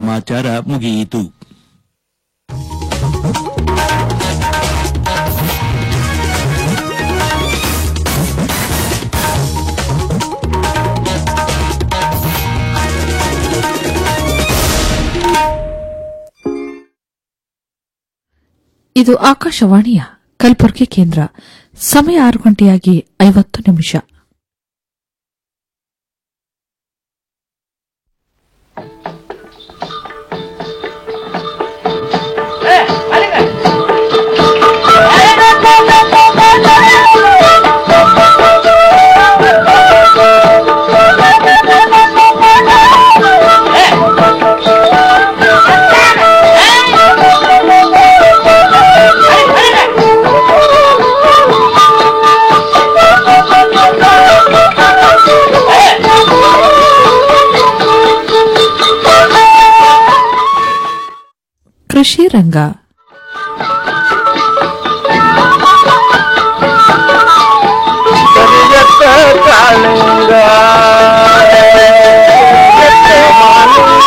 ಸಮಾಚಾರ ಮುಗಿಯಿತು ಇದು ಆಕಾಶವಾಣಿಯ ಕಲಬುರಗಿ ಕೇಂದ್ರ ಸಮಯ ಆರು ಗಂಟೆಯಾಗಿ ಐವತ್ತು ನಿಮಿಷ ಕೃಷಿ ರಂಗ ಕರಿಯತ್ತ ಕಾಳಿಂಗ ಕರಿಯತ್ತ ಮಾಲಿಂಗ.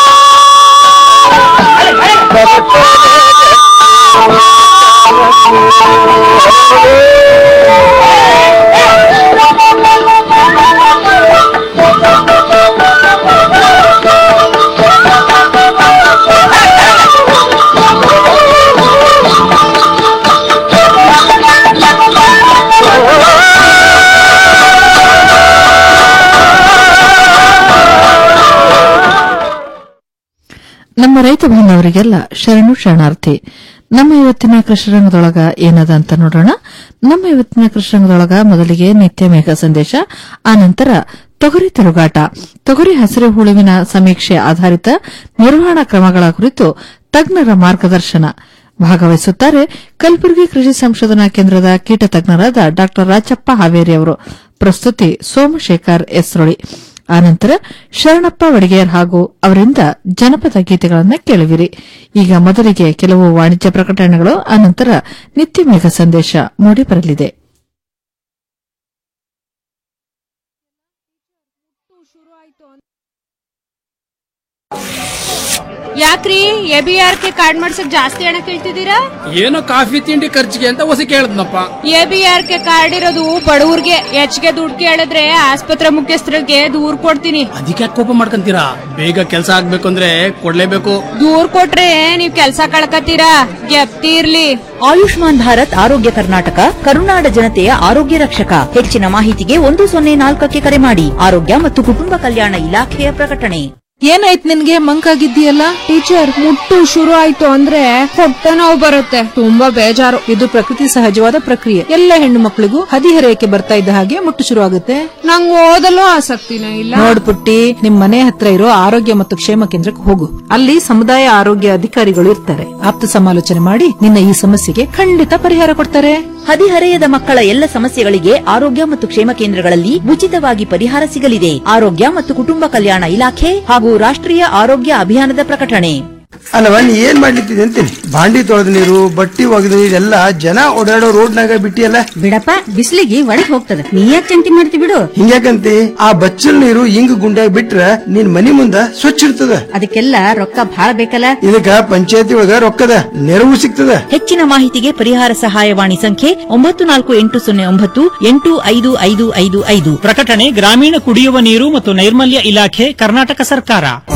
ನಮ್ಮ ರೈತ ಬಾಂಧವರಿಗೆಲ್ಲ ಶರಣು ಶರಣಾರ್ಥಿ ನಮ್ಮ ಇವತ್ತಿನ ಕೃಷಿರಂಗದೊಳಗ ಏನದ ಅಂತ ನೋಡೋಣ ನಮ್ಮ ಇವತ್ತಿನ ಕೃಷಿರಂಗದೊಳಗ ಮೊದಲಿಗೆ ನಿತ್ಯ ಮೇಘ ಸಂದೇಶ ಆನಂತರ ತೊಗರಿ ತಿರುಗಾಟ ತೊಗರಿ ಹಸಿರು ಹುಳುವಿನ ಸಮೀಕ್ಷೆ ಆಧಾರಿತ ನಿರ್ವಹಣಾ ಕ್ರಮಗಳ ಕುರಿತು ತಜ್ಞರ ಮಾರ್ಗದರ್ಶನ ಭಾಗವಹಿಸುತ್ತಾರೆ ಕಲಬುರಗಿ ಕೃಷಿ ಸಂಶೋಧನಾ ಕೇಂದ್ರದ ಕೀಟ ತಜ್ಞರಾದ ಡಾ ರಾಜಪ್ಪ ಹಾವೇರಿ ಅವರು ಪ್ರಸ್ತುತಿ ಸೋಮಶೇಖರ್ ಎಸ್ರೊಳಿ ಆನಂತರ ಶರಣಪ್ಪ ವಡಿಗೇರ್ ಹಾಗೂ ಅವರಿಂದ ಜನಪದ ಗೀತೆಗಳನ್ನು ಕೇಳುವಿರಿ ಈಗ ಮೊದಲಿಗೆ ಕೆಲವು ವಾಣಿಜ್ಯ ಪ್ರಕಟಣೆಗಳು ಆನಂತರ ನಿತ್ಯ ಮೇಘ ಸಂದೇಶ ಮೂಡಿಬರಲಿದೆ ಯಾಕ್ರಿ A B R K card ಮಾಡ್ಸಕ್ ಜಾಸ್ತಿ ಹಣ ಕೇಳ್ತಿದ್ದೀರಾ ಏನೋ ಕಾಫಿ ತಿಂಡಿ ಖರ್ಚಿಗೆ ಅಂತ ಹೊಸ ಕೇಳದ್ನಪ್ಪ A B R K card ಇರೋದು ಬಡವ್ರಿಗೆ ಹೆಚ್ಚಿಗೆ ದುಡ್ಡು ಕೇಳಿದ್ರೆ ಆಸ್ಪತ್ರೆ ಮುಖ್ಯಸ್ಥರಿಗೆ ದೂರ್ ಕೊಡ್ತೀನಿ ಅದಕ್ಕೆ ಯಾಕೆ ಕೋಪ ಮಾಡ್ಕೊಂತೀರಾ ಬೇಗ ಕೆಲಸ ಆಗ್ಬೇಕು ಅಂದ್ರೆ ಕೊಡ್ಲೇಬೇಕು ದೂರ್ ಕೊಟ್ರೆ ನೀವ್ ಕೆಲ್ಸ ಕಳ್ಕತ್ತೀರಾ ಗೆಪ್ತಿ ಇರ್ಲಿ ಆಯುಷ್ಮಾನ್ ಭಾರತ್ ಆರೋಗ್ಯ ಕರ್ನಾಟಕ ಕರುನಾಡ ಜನತೆಯ ಆರೋಗ್ಯ ರಕ್ಷಕ ಹೆಚ್ಚಿನ ಮಾಹಿತಿಗೆ ಒಂದು ಸೊನ್ನೆ ನಾಲ್ಕಕ್ಕೆ ಕರೆ ಮಾಡಿ ಆರೋಗ್ಯ ಮತ್ತು ಕುಟುಂಬ ಕಲ್ಯಾಣ ಇಲಾಖೆಯ ಪ್ರಕಟಣೆ ಏನಾಯ್ತು ನಿನ್ಗೆ ಮಂಕಾಗಿದ್ದೀಯಲ್ಲ ಟೀಚರ್ ಮುಟ್ಟು ಶುರು ಆಯ್ತು ಅಂದ್ರೆ ಹೊಟ್ಟೆ ನೋವು ಬರುತ್ತೆ ತುಂಬಾ ಬೇಜಾರು ಇದು ಪ್ರಕೃತಿ ಸಹಜವಾದ ಪ್ರಕ್ರಿಯೆ ಎಲ್ಲ ಹೆಣ್ಣು ಮಕ್ಕಳಿಗೂ ಹದಿಹರೆಯಕ್ಕೆ ಬರ್ತಾ ಇದ್ದ ಹಾಗೆ ಮುಟ್ಟು ಶುರು ಆಗುತ್ತೆ ನಂಗ್ ಓದಲು ಆಸಕ್ತಿನೇ ಇಲ್ಲ ನೋಡ್ ಪುಟ್ಟಿ ನಿಮ್ ಮನೆ ಹತ್ರ ಇರೋ ಆರೋಗ್ಯ ಮತ್ತು ಕ್ಷೇಮ ಕೇಂದ್ರಕ್ಕೆ ಹೋಗು ಅಲ್ಲಿ ಸಮುದಾಯ ಆರೋಗ್ಯ ಅಧಿಕಾರಿಗಳು ಇರ್ತಾರೆ ಆಪ್ತ ಸಮಾಲೋಚನೆ ಮಾಡಿ ನಿನ್ನ ಈ ಸಮಸ್ಯೆಗೆ ಖಂಡಿತ ಪರಿಹಾರ ಕೊಡ್ತಾರೆ ಹದಿಹರೆಯದ ಮಕ್ಕಳ ಎಲ್ಲ ಸಮಸ್ಯೆಗಳಿಗೆ ಆರೋಗ್ಯ ಮತ್ತು ಕ್ಷೇಮ ಕೇಂದ್ರಗಳಲ್ಲಿ ಉಚಿತವಾಗಿ ಪರಿಹಾರ ಸಿಗಲಿದೆ ಆರೋಗ್ಯ ಮತ್ತು ಕುಟುಂಬ ಕಲ್ಯಾಣ ಇಲಾಖೆ ಹಾಗೂ ರಾಷ್ಟ್ರೀಯ ಆರೋಗ್ಯ ಅಭಿಯಾನದ ಪ್ರಕಟಣೆ ಅಲ್ಲವ ನೀ ಏನ್ ಮಾಡ್ಲಿತ್ತಿದೆ ಅಂತೀನಿ ಬಾಂಡಿ ತೊಳೆದ ನೀರು ಬಟ್ಟಿ ಒಗೆದ ನೀರು ಎಲ್ಲ ಜನ ಓಡಾಡೋ ರೋಡ್ನಾಗ ಬಿಟ್ಟಿಯಲ್ಲ ಬಿಡಪ್ಪ ಬಿಸಿಲಿಗೆ ಒಳಗ್ ಹೋಗ್ತದ ನೀ ಯಾಕೆ ಚಿಂತೆ ಮಾಡ್ತಿ ಬಿಡು ಹಿಂಗ್ಯಾಕಂತಿ ಆ ಬಚ್ಚಲ್ ನೀರು ಹಿಂಗ್ ಗುಂಡ್ಯಾಗ ಬಿಟ್ರ ನಿನ್ ಮನಿ ಮುಂದ ಸ್ವಚ್ಛ ಇರ್ತದ ಅದಕ್ಕೆಲ್ಲ ರೊಕ್ಕ ಭಾಳ ಬೇಕಲ್ಲ ಇದಕ್ಕ ಪಂಚಾಯತಿ ಒಳಗ ರೊಕ್ಕದ ನೆರವು ಸಿಗ್ತದ ಹೆಚ್ಚಿನ ಮಾಹಿತಿಗೆ ಪರಿಹಾರ ಸಹಾಯವಾಣಿ ಸಂಖ್ಯೆ ಒಂಬತ್ತು ನಾಲ್ಕು ಎಂಟು ಸೊನ್ನೆ ಒಂಬತ್ತು ಎಂಟು ಐದು ಐದು ಐದು ಐದು ಪ್ರಕಟಣೆ ಗ್ರಾಮೀಣ ಕುಡಿಯುವ ನೀರು ಮತ್ತು ನೈರ್ಮಲ್ಯ ಇಲಾಖೆ ಕರ್ನಾಟಕ ಸರ್ಕಾರ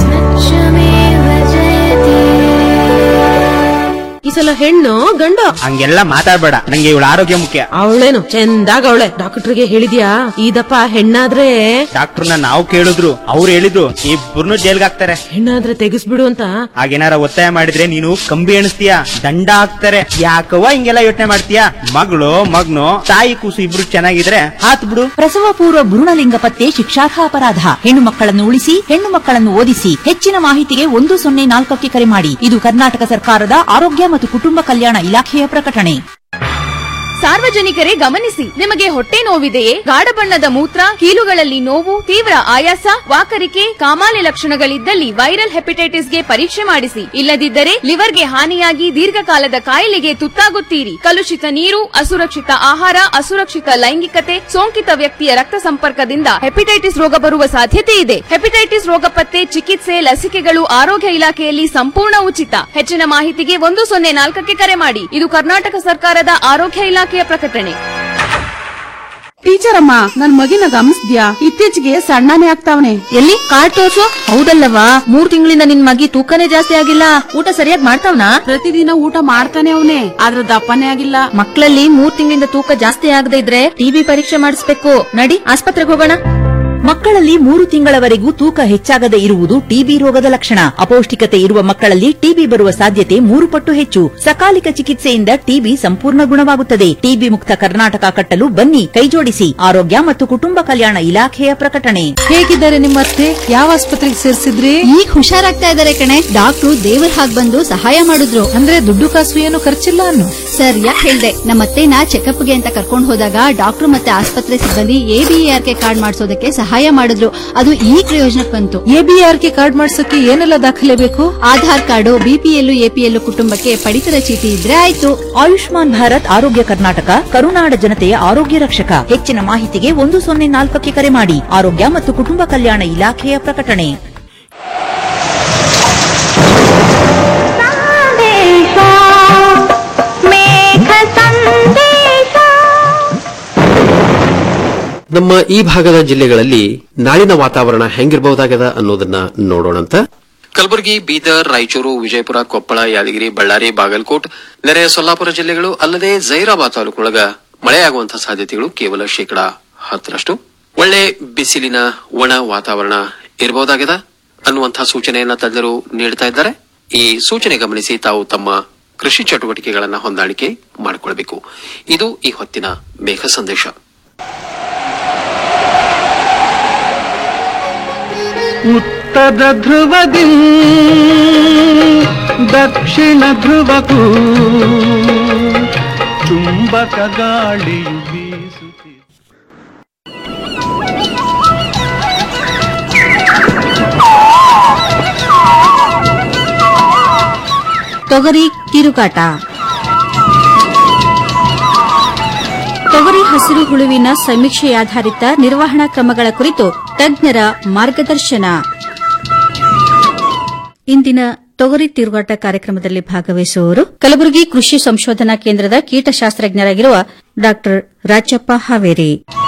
ಈ ಸಲ ಹೆಣ್ಣು ಗಂಡ ಹಂಗೆಲ್ಲ ಮಾತಾಡ್ಬೇಡ ನಂಗೆ ಇವಳ ಆರೋಗ್ಯ ಮುಖ್ಯ ಅವಳೇನು ಚಂದಾಗ ಅವಳೆ ಡಾಕ್ಟರ್ಗೆ ಹೇಳಿದ್ಯಾ ಇದಪ್ಪ ಹೆಣ್ಣಾದ್ರೆ ಡಾಕ್ಟರ್ನ ನಾವು ಕೇಳಿದ್ರು ಅವ್ರು ಹೇಳಿದ್ರು ಇಬ್ಬರನ್ನು ಜೈಲ್ಗೆ ಹಾಕ್ತಾರೆ ಹೆಣ್ಣಾದ್ರೆ ತೆಗಿಸ್ಬಿಡು ಅಂತ ಹಾಗೇನಾರ ಒತ್ತಾಯ ಮಾಡಿದ್ರೆ ನೀನು ಕಂಬಿ ಎಣಿಸ್ತೀಯ ದಂಡ ಹಾಕ್ತಾರೆ ಯಾಕವ್ವ ಹಿಂಗೆಲ್ಲ ಯೋಚನೆ ಮಾಡ್ತೀಯ ಮಗಳು ಮಗ್ನು ತಾಯಿ ಕೂಸು ಇಬ್ರು ಚೆನ್ನಾಗಿದ್ರೆ ಹಾತ್ ಬಿಡು ಪ್ರಸವ ಪೂರ್ವ ಭ್ರೂಣಲಿಂಗ ಪತ್ತೆ ಶಿಕ್ಷಾರ್ಹ ಅಪರಾಧ ಹೆಣ್ಣು ಮಕ್ಕಳನ್ನು ಉಳಿಸಿ ಹೆಣ್ಣು ಮಕ್ಕಳನ್ನು ಓದಿಸಿ ಹೆಚ್ಚಿನ ಮಾಹಿತಿಗೆ ಒಂದು ಸೊನ್ನೆ ನಾಲ್ಕಕ್ಕೆ ಕರೆ ಮಾಡಿ ಇದು ಕರ್ನಾಟಕ ಸರ್ಕಾರದ ಆರೋಗ್ಯ ಮತ್ತು ಕುಟುಂಬ ಕಲ್ಯಾಣ ಇಲಾಖೆಯ ಪ್ರಕಟಣೆ ಸಾರ್ವಜನಿಕರೇ ಗಮನಿಸಿ ನಿಮಗೆ ಹೊಟ್ಟೆ ನೋವಿದೆಯೇ ಗಾಢ ಬಣ್ಣದ ಮೂತ್ರ ಕೀಲುಗಳಲ್ಲಿ ನೋವು ತೀವ್ರ ಆಯಾಸ ವಾಕರಿಕೆ ಕಾಮಾಲೆ ಲಕ್ಷಣಗಳಿದ್ದಲ್ಲಿ ವೈರಲ್ ಹೆಪಟೈಟಿಸ್ಗೆ ಪರೀಕ್ಷೆ ಮಾಡಿಸಿ ಇಲ್ಲದಿದ್ದರೆ ಲಿವರ್ಗೆ ಹಾನಿಯಾಗಿ ದೀರ್ಘಕಾಲದ ಕಾಯಿಲೆಗೆ ತುತ್ತಾಗುತ್ತೀರಿ ಕಲುಷಿತ ನೀರು ಅಸುರಕ್ಷಿತ ಆಹಾರ ಅಸುರಕ್ಷಿತ ಲೈಂಗಿಕತೆ ಸೋಂಕಿತ ವ್ಯಕ್ತಿಯ ರಕ್ತ ಸಂಪರ್ಕದಿಂದ ಹೆಪಟೈಟಿಸ್ ರೋಗ ಬರುವ ಸಾಧ್ಯತೆ ಇದೆ ಹೆಪಟೈಟಿಸ್ ರೋಗ ಪತ್ತೆ ಚಿಕಿತ್ಸೆ ಲಸಿಕೆಗಳು ಆರೋಗ್ಯ ಇಲಾಖೆಯಲ್ಲಿ ಸಂಪೂರ್ಣ ಉಚಿತ ಹೆಚ್ಚಿನ ಮಾಹಿತಿಗೆ ಒಂದು ಸೊನ್ನೆ ನಾಲ್ಕಕ್ಕೆ ಕರೆ ಮಾಡಿ ಇದು ಕರ್ನಾಟಕ ಸರ್ಕಾರದ ಆರೋಗ್ಯ ಇಲಾಖೆಯ ಪ್ರಕಟಣೆ ಟೀಚರ್ ಅಮ್ಮ ನನ್ ಮಗಿನ ಗಮನಿಸ್ದ್ಯಾ ಇತ್ತೀಚೆಗೆ ಸಣ್ಣನೇ ಆಗ್ತಾವನೆ ಎಲ್ಲಿ ಕಾರ್ಡ್ ತೋರ್ಸು ಹೌದಲ್ಲವಾ ಮೂರ್ ತಿಂಗಳಿಂದ ನಿನ್ ಮಗಿ ತೂಕನೇ ಜಾಸ್ತಿ ಆಗಿಲ್ಲ ಊಟ ಸರಿಯಾಗಿ ಮಾಡ್ತಾವ್ನಾ ಪ್ರತಿದಿನ ಊಟ ಮಾಡ್ತಾನೆ ಅವನೇ ಆದ್ರ ದಪ್ಪನೇ ಆಗಿಲ್ಲ ಮಕ್ಕಳಲ್ಲಿ ಮೂರ್ ತಿಂಗಳಿಂದ ತೂಕ ಜಾಸ್ತಿ ಆಗದೆ ಇದ್ರೆ ಟಿಬಿ ಪರೀಕ್ಷೆ ಮಾಡಿಸ್ಬೇಕು ನಡಿ ಆಸ್ಪತ್ರೆಗೆ ಹೋಗೋಣ ಮಕ್ಕಳಲ್ಲಿ ಮೂರು ತಿಂಗಳವರೆಗೂ ತೂಕ ಹೆಚ್ಚಾಗದೆ ಇರುವುದು ಟಿಬಿ ರೋಗದ ಲಕ್ಷಣ ಅಪೌಷ್ಟಿಕತೆ ಇರುವ ಮಕ್ಕಳಲ್ಲಿ ಟಿಬಿ ಬರುವ ಸಾಧ್ಯತೆ ಮೂರು ಪಟ್ಟು ಹೆಚ್ಚು ಸಕಾಲಿಕ ಚಿಕಿತ್ಸೆಯಿಂದ ಟಿಬಿ ಸಂಪೂರ್ಣ ಗುಣವಾಗುತ್ತದೆ ಟಿಬಿ ಮುಕ್ತ ಕರ್ನಾಟಕ ಕಟ್ಟಲು ಬನ್ನಿ ಕೈಜೋಡಿಸಿ ಆರೋಗ್ಯ ಮತ್ತು ಕುಟುಂಬ ಕಲ್ಯಾಣ ಇಲಾಖೆಯ ಪ್ರಕಟಣೆ ಹೇಗಿದ್ದಾರೆ ನಿಮ್ಮ ಅತ್ತೆ ಯಾವ ಆಸ್ಪತ್ರೆಗೆ ಸೇರಿಸಿದ್ರಿ ಈಗ ಹುಷಾರಾಗ್ತಾ ಇದಾರೆ ಕಣೆ ಡಾಕ್ಟ್ರು ದೇವ್ರ ಹಾಗ್ ಬಂದು ಸಹಾಯ ಮಾಡಿದ್ರು ಅಂದ್ರೆ ದುಡ್ಡು ಕಾಸು ಏನು ಖರ್ಚಿಲ್ಲ ಅನ್ನು ಸರ್ ಯಾಕೆ ಹೇಳ್ದೆ ನಮ್ಮ ಅತ್ತೆನ ಚೆಕಪ್ಗೆ ಅಂತ ಕರ್ಕೊಂಡು ಹೋದಾಗ ಡಾಕ್ಟ್ರು ಮತ್ತೆ ಆಸ್ಪತ್ರೆ ಸಿಬ್ಬಂದಿ ಎಬಿಆರ್ ಕೆ ಕಾರ್ಡ್ ಮಾಡಿಸೋದಕ್ಕೆ ಸಹಾಯ ಮಾಡಿದ್ರು ಅದು ಈ ಪ್ರಯೋಜನಕ್ಕೆ ಬಂತು ಎಬಿಆರ್ ಕೆ ಕಾರ್ಡ್ ಮಾಡ್ಸಕ್ಕೆ ಏನೆಲ್ಲ ದಾಖಲೆ ಬೇಕು ಆಧಾರ್ ಕಾರ್ಡು ಬಿಪಿಎಲ್ ಎಪಿಎಲ್ ಕುಟುಂಬಕ್ಕೆ ಪಡಿತರ ಚೀಟಿ ಇದ್ರೆ ಆಯ್ತು ಆಯುಷ್ಮಾನ್ ಭಾರತ್ ಆರೋಗ್ಯ ಕರ್ನಾಟಕ ಕರುನಾಡ ಜನತೆಯ ಆರೋಗ್ಯ ರಕ್ಷಕ ಹೆಚ್ಚಿನ ಮಾಹಿತಿಗೆ ಒಂದು ಸೊನ್ನೆ ನಾಲ್ಕಕ್ಕೆ ಕರೆ ಮಾಡಿ ಆರೋಗ್ಯ ಮತ್ತು ಕುಟುಂಬ ಕಲ್ಯಾಣ ಇಲಾಖೆಯ ಪ್ರಕಟಣೆ ನಮ್ಮ ಈ ಭಾಗದ ಜಿಲ್ಲೆಗಳಲ್ಲಿ ನಾಳಿನ ವಾತಾವರಣ ಹೆಂಗಿರಬಹುದಾಗದ ಅನ್ನೋದನ್ನ ನೋಡೋಣಂತ ಕಲಬುರಗಿ ಬೀದರ್ ರಾಯಚೂರು ವಿಜಯಪುರ ಕೊಪ್ಪಳ ಯಾದಗಿರಿ ಬಳ್ಳಾರಿ ಬಾಗಲಕೋಟ್ ನೆರೆಯ ಸೊಲ್ಲಾಪುರ ಜಿಲ್ಲೆಗಳು ಅಲ್ಲದೆ ಜೈರಾಬಾದ್ ತಾಲೂಕೊಳಗ ಮಳೆಯಾಗುವಂತಹ ಸಾಧ್ಯತೆಗಳು ಕೇವಲ ಶೇಕಡಾ ಹತ್ತರಷ್ಟು ಒಳ್ಳೆ ಬಿಸಿಲಿನ ಒಣ ವಾತಾವರಣ ಇರಬಹುದಾಗದ ಅನ್ನುವಂತಹ ಸೂಚನೆಯನ್ನ ತಜ್ಞರು ನೀಡುತ್ತಾ ಇದ್ದಾರೆ ಈ ಸೂಚನೆ ಗಮನಿಸಿ ತಾವು ತಮ್ಮ ಕೃಷಿ ಚಟುವಟಿಕೆಗಳನ್ನ ಹೊಂದಾಣಿಕೆ ಮಾಡಿಕೊಳ್ಳಬೇಕು ಇದು ಈ ಹೊತ್ತಿನ ಮೇಘ ಸಂದೇಶ ಉತ್ತರ ಧ್ರುವದಿ ದಕ್ಷಿಣ ಧ್ರುವಕ್ಕೂ ಚುಂಬಕ ಗಾಳಿಯು ಬೀಸುತ್ತಿದೆ ತೊಗರಿ ಕಿರುಕಾಟ ತೊಗರಿ ಹಸಿರು ಹುಳುವಿನ ಸಮೀಕ್ಷೆಯಾಧಾರಿತ ನಿರ್ವಹಣಾ ಕ್ರಮಗಳ ಕುರಿತು ತಜ್ಞರ ಮಾರ್ಗದರ್ಶನ ಇಂದಿನ ತೊಗರಿ ತಿರುಗಾಟ ಕಾರ್ಯಕ್ರಮದಲ್ಲಿ ಭಾಗವಹಿಸುವವರು ಕಲಬುರಗಿ ಕೃಷಿ ಸಂಶೋಧನಾ ಕೇಂದ್ರದ ಕೀಟಶಾಸ್ತ್ರಜ್ಞರಾಗಿರುವ ಡಾ ರಾಜಪ್ಪ ಹಾವೇರಿ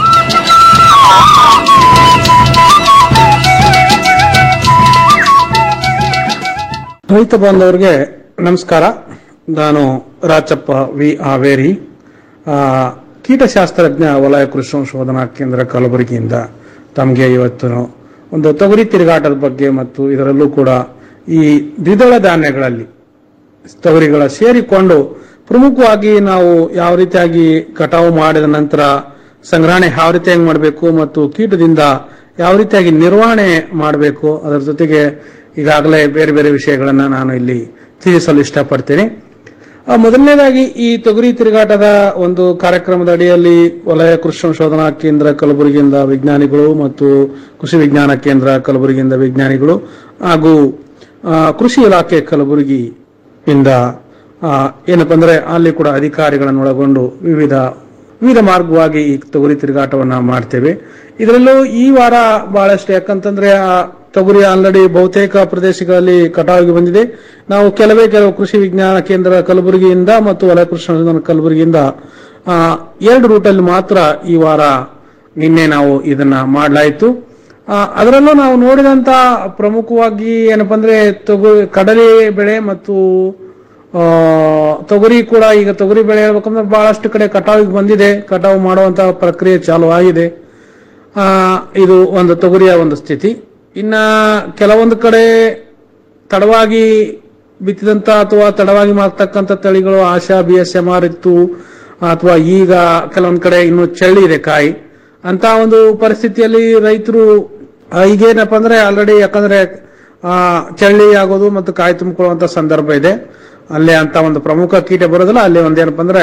ರೈತ ಬಾಂಧವರಿಗೆ ನಮಸ್ಕಾರ ನಾನು ರಾಚಪ್ಪ ವಿ ಹಾವೇರಿ ಆ, ಕೀಟಶಾಸ್ತ್ರಜ್ಞ ವಲಯ ಕೃಷಿ ಸಂಶೋಧನಾ ಕೇಂದ್ರ ಕಲಬುರಗಿಯಿಂದ ತಮಗೆ ಇವತ್ತು ಒಂದು ತೊಗರಿ ತಿರುಗಾಟದ ಬಗ್ಗೆ ಮತ್ತು ಇದರಲ್ಲೂ ಕೂಡ ಈ ದ್ವಿದಳ ಧಾನ್ಯಗಳಲ್ಲಿ ತೊಗರಿಗಳ ಸೇರಿಕೊಂಡು ಪ್ರಮುಖವಾಗಿ ನಾವು ಯಾವ ರೀತಿಯಾಗಿ ಕಟಾವು ಮಾಡಿದ ನಂತರ ಸಂಗ್ರಹಣೆ ಯಾವ ರೀತಿಯಾಗಿ ಮಾಡಬೇಕು ಮತ್ತು ಕೀಟದಿಂದ ಯಾವ ರೀತಿಯಾಗಿ ನಿರ್ವಹಣೆ ಮಾಡಬೇಕು ಅದರ ಜೊತೆಗೆ ಈಗಾಗಲೇ ಬೇರೆ ಬೇರೆ ವಿಷಯಗಳನ್ನ ನಾನು ಇಲ್ಲಿ ತಿಳಿಸಲು ಇಷ್ಟಪಡ್ತೇನೆ ಆ, ಮೊದಲನೇದಾಗಿ ಈ ತೊಗರಿ ತಿರುಗಾಟದ ಒಂದು ಕಾರ್ಯಕ್ರಮದ ಅಡಿಯಲ್ಲಿ ವಲಯ ಕೃಷಿ ಸಂಶೋಧನಾ ಕೇಂದ್ರ ಕಲಬುರಗಿಯಿಂದ ವಿಜ್ಞಾನಿಗಳು ಮತ್ತು ಕೃಷಿ ವಿಜ್ಞಾನ ಕೇಂದ್ರ ಕಲಬುರಗಿಯಿಂದ ವಿಜ್ಞಾನಿಗಳು ಹಾಗೂ ಆ, ಕೃಷಿ ಇಲಾಖೆ ಕಲಬುರಗಿ ಇಂದ ಆ, ಏನಪ್ಪಾ ಅಂದ್ರೆ ಅಲ್ಲಿ ಕೂಡ ಅಧಿಕಾರಿಗಳನ್ನು ಒಳಗೊಂಡು ವಿವಿಧ ವಿವಿಧ ಮಾರ್ಗವಾಗಿ ಈ ತೊಗರಿ ತಿರುಗಾಟವನ್ನ ಮಾಡ್ತೇವೆ ಇದರಲ್ಲೂ ಈ ವಾರ ಬಹಳಷ್ಟು ಯಾಕಂತಂದ್ರೆ ಆ ತೊಗರಿ ಆಲ್ರೆಡಿ ಬಹುತೇಕ ಪ್ರದೇಶಗಳಲ್ಲಿ ಕಟಾವಿಗೆ ಬಂದಿದೆ ನಾವು ಕೆಲವೇ ಕೆಲವು ಕೃಷಿ ವಿಜ್ಞಾನ ಕೇಂದ್ರ ಕಲಬುರಗಿಯಿಂದ ಮತ್ತು ವಲಯ ಕೃಷಿ ಸಂಶೋಧನಾ ಕಲಬುರಗಿಯಿಂದ ಆ, ಎರಡು ರೂಟಲ್ಲಿ ಮಾತ್ರ ಈ ವಾರ ನಿನ್ನೆ ನಾವು ಇದನ್ನ ಮಾಡಲಾಯಿತು ಆ, ಅದರಲ್ಲೂ ನಾವು ನೋಡಿದಂತ ಪ್ರಮುಖವಾಗಿ ಏನಪ್ಪಾ ಅಂದ್ರೆ ತೊಗರಿ ಕಡಲೆ ಬೆಳೆ ಮತ್ತು ಆ, ತೊಗರಿ ಕೂಡ ಈಗ ತೊಗರಿ ಬೆಳೆ ಹೇಳ್ಬೇಕಂದ್ರೆ ಬಹಳಷ್ಟು ಕಡೆ ಕಟಾವಿಗೆ ಬಂದಿದೆ ಕಟಾವು ಮಾಡುವಂತ ಪ್ರಕ್ರಿಯೆ ಚಾಲು ಆಗಿದೆ ಆ, ಇದು ಒಂದು ತೊಗರಿಯ ಒಂದು ಸ್ಥಿತಿ ಇನ್ನ ಕೆಲವೊಂದು ಕಡೆ ತಡವಾಗಿ ಬಿತ್ತಿದಂತ ಅಥವಾ ತಡವಾಗಿ ಮಾಡ್ತಕ್ಕಂಥ ತಳಿಗಳು Asha B S M R ಇತ್ತು ಅಥವಾ ಈಗ ಕೆಲವೊಂದ್ ಕಡೆ ಇನ್ನು ಚಳ್ಳಿ ಇದೆ ಕಾಯಿ ಅಂತ ಒಂದು ಪರಿಸ್ಥಿತಿಯಲ್ಲಿ ರೈತರು ಆ, ಈಗೇನಪ್ಪ ಅಂದ್ರೆ ಆಲ್ರೆಡಿ ಯಾಕಂದ್ರೆ ಆ, ಚಳ್ಳಿ ಆಗೋದು ಮತ್ತು ಕಾಯಿ ತುಂಬಿಕೊಳ್ಳುವಂತ ಸಂದರ್ಭ ಇದೆ ಅಲ್ಲೇ ಅಂತ ಒಂದು ಪ್ರಮುಖ ಕೀಟ ಬರೋದಿಲ್ಲ ಅಲ್ಲಿ ಒಂದೇನಪ್ಪ ಅಂದ್ರೆ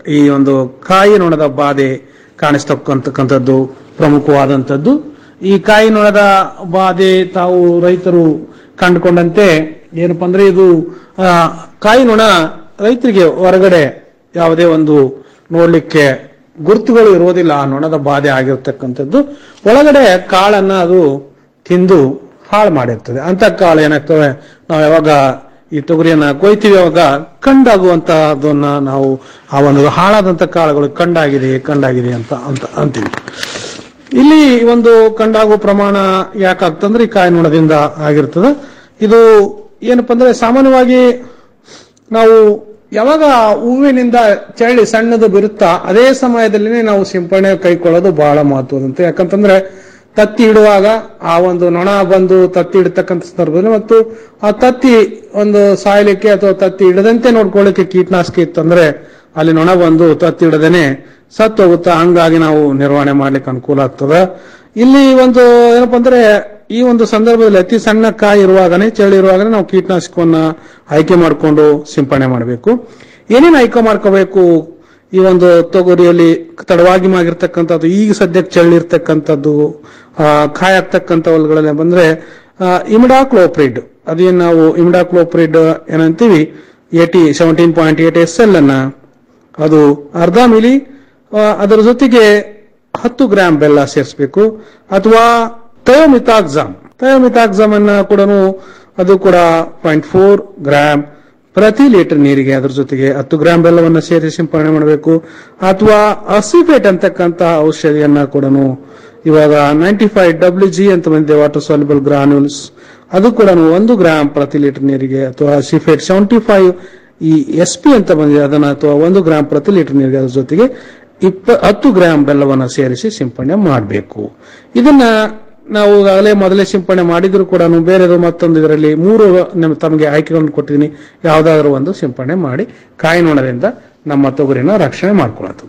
ಈ ಒಂದು ಕಾಯಿ ನೊಣದ ಬಾಧೆ ಕಾಣಿಸ್ತಕ್ಕಂತಕ್ಕಂಥದ್ದು ಪ್ರಮುಖವಾದಂಥದ್ದು ಈ ಕಾಯಿ ನೊಣದ ಬಾಧೆ ತಾವು ರೈತರು ಕಂಡುಕೊಂಡಂತೆ ಏನಪ್ಪಾ ಅಂದ್ರೆ ಇದು ಆ, ಕಾಯಿ ನೊಣ ರೈತರಿಗೆ ಹೊರಗಡೆ ಯಾವುದೇ ಒಂದು ನೋಡ್ಲಿಕ್ಕೆ ಗುರುತುಗಳು ಇರೋದಿಲ್ಲ ಆ ನೊಣದ ಬಾಧೆ ಆಗಿರ್ತಕ್ಕಂಥದ್ದು ಒಳಗಡೆ ಕಾಳನ್ನ ಅದು ತಿಂದು ಹಾಳು ಮಾಡಿರ್ತದೆ ಅಂತ ಕಾಳು ಏನಾಗ್ತವೆ ನಾವು ಯಾವಾಗ ಈ ತೊಗರಿಯನ್ನ ಕೊಯ್ತೀವಿ ಅವಾಗ ಕಂಡಾಗುವಂತಹದನ್ನ ನಾವು ಆ ಒಂದು ಹಾಳಾದಂತ ಕಾಳುಗಳು ಕಂಡಾಗಿದೆ ಕಂಡಾಗಿದೆ ಅಂತ ಅಂತ ಅಂತೀವಿ ಇಲ್ಲಿ ಒಂದು ಕಂಡಾಗುವ ಪ್ರಮಾಣ ಯಾಕಾಗ್ತಂದ್ರೆ ಈ ಕಾಯಿ ನೊಣದಿಂದ ಆಗಿರ್ತದೆ ಇದು ಏನಪ್ಪಾ ಅಂದ್ರೆ ಸಾಮಾನ್ಯವಾಗಿ ನಾವು ಯಾವಾಗ ಹೂವಿನಿಂದ ಚಳಿ ಸಣ್ಣದು ಬಿರುತ್ತಾ ಅದೇ ಸಮಯದಲ್ಲಿ ನಾವು ಸಿಂಪಡಣೆ ಕೈಕೊಳ್ಳೋದು ಬಹಳ ಮಹತ್ವದಂತೆ ಯಾಕಂತಂದ್ರೆ ತತ್ತಿ ಇಡುವಾಗ ಆ ಒಂದು ನೊಣ ಬಂದು ತತ್ತಿ ಇಡತಕ್ಕಂಥ ಸಂದರ್ಭದಲ್ಲಿ ಮತ್ತು ಆ ತತ್ತಿ ಒಂದು ಸಾಯಲಿಕ್ಕೆ ಅಥವಾ ತತ್ತಿ ಇಡದಂತೆ ನೋಡ್ಕೊಳ್ಳಿಕ್ಕೆ ಕೀಟನಾಶಕ ಇತ್ತಂದ್ರೆ ಅಲ್ಲಿ ನೊಣ ಬಂದು ತತ್ತಿ ಇಡದೇನೆ ಸತ್ತು ಹೋಗುತ್ತಾ ಹಂಗಾಗಿ ನಾವು ನಿರ್ವಹಣೆ ಮಾಡ್ಲಿಕ್ಕೆ ಅನುಕೂಲ ಆಗ್ತದ ಇಲ್ಲಿ ಒಂದು ಏನಪ್ಪಾ ಅಂದ್ರೆ ಈ ಒಂದು ಸಂದರ್ಭದಲ್ಲಿ ಅತಿ ಸಣ್ಣ ಕಾಯಿ ಇರುವಾಗನೇ ಚಳಿ ಇರುವಾಗನೇ ನಾವು ಕೀಟನಾಶಕವನ್ನ ಆಯ್ಕೆ ಮಾಡಿಕೊಂಡು ಸಿಂಪಡಣೆ ಮಾಡಬೇಕು ಏನೇನು ಆಯ್ಕೆ ಮಾಡ್ಕೋಬೇಕು ಈ ಒಂದು ತೊಗರಿಯಲ್ಲಿ ತಡವಾಗಿ ಆಗಿರ್ತಕ್ಕಂಥದ್ದು ಈಗ ಸದ್ಯಕ್ಕೆ ಚಳ್ಳಿರ್ತಕ್ಕಂಥದ್ದು ಆ, ಕಾಯಿ ಆಗ್ತಕ್ಕಂಥ ಹೊಲಗಳಲ್ಲಿ ಬಂದ್ರೆ ಇಮಿಡಾಕ್ಲೋಪ್ರಿಡ್ ಅದೇನು ನಾವು ಇಮಿಡಾಕ್ಲೋಪ್ರಿಡ್ ಏನಂತೀವಿ ಏಟಿ seventeen point eight S L ಅನ್ನ ಅದು ಅರ್ಧ ಮಿಲಿ ಆ, ಅದರ ಜೊತೆಗೆ ಹತ್ತು ಗ್ರಾಂ ಬೆಲ್ಲ ಸೇರಿಸಬೇಕು ಅಥವಾ ಥಯೋಮಿತಾಕ್ಸಾಮ್ ಥಯೋಮಿತಾಕ್ಸಾಮ್ ಅನ್ನ ಕೂಡ ಅದು ಕೂಡ ಪಾಯಿಂಟ್ ಫೋರ್ ಗ್ರಾಂ ಪ್ರತಿ ಲೀಟರ್ ನೀರಿಗೆ ಅದ್ರ ಜೊತೆಗೆ ಹತ್ತು ಗ್ರಾಂ ಬೆಲ್ಲವನ್ನು ಸೇರಿಸಿ ಸಿಂಪಡಣೆ ಮಾಡಬೇಕು ಅಥವಾ ಅಸಿಫೇಟ್ ಅಂತಕ್ಕಂತ ಔಷಧಿಯನ್ನ ಕೂಡ ಇವಾಗ ನೈಂಟಿ ಫೈವ್ ಡಬ್ಲ್ಯೂ ಜಿ ಅಂತ ಬಂದಿದೆ ವಾಟರ್ ಸಾಲ್ಯುಬಲ್ ಗ್ರಾನ್ಯೂಲ್ಸ್ ಅದು ಕೂಡ ಒಂದು ಗ್ರಾಂ ಪ್ರತಿ ಲೀಟರ್ ನೀರಿಗೆ ಅಥವಾ ಸಿಫೇಟ್ ಸೆವೆಂಟಿ ಫೈವ್ ಈ ಎಸ್ ಪಿ ಅಂತ ಬಂದಿದೆ ಅದನ್ನ ಅಥವಾ ಒಂದು ಗ್ರಾಂ ಪ್ರತಿ ಲೀಟರ್ ನೀರಿಗೆ ಅದ್ರ ಜೊತೆಗೆ ಇಪ್ಪ ಹತ್ತು ಗ್ರಾಂ ಬೆಲ್ಲವನ್ನು ಸೇರಿಸಿ ಸಿಂಪಡಣೆ ಮಾಡಬೇಕು ಇದನ್ನ ನಾವು ಈಗಾಗಲೇ ಮೊದಲೇ ಸಿಂಪಡಣೆ ಮಾಡಿದ್ರು ಕೂಡ ಬೇರೆದು ಮತ್ತೊಂದು ಇದರಲ್ಲಿ ಮೂರು ನಮ್ ತಮಗೆ ಆಯ್ಕೆಗಳನ್ನು ಕೊಟ್ಟಿದ್ದೀನಿ ಯಾವ್ದಾದ್ರು ಒಂದು ಸಿಂಪಡಣೆ ಮಾಡಿ ಕಾಯಿ ನೋಣದಿಂದ ನಮ್ಮ ತೊಗರಿನ ರಕ್ಷಣೆ ಮಾಡ್ಕೊಳ್ಳೋದು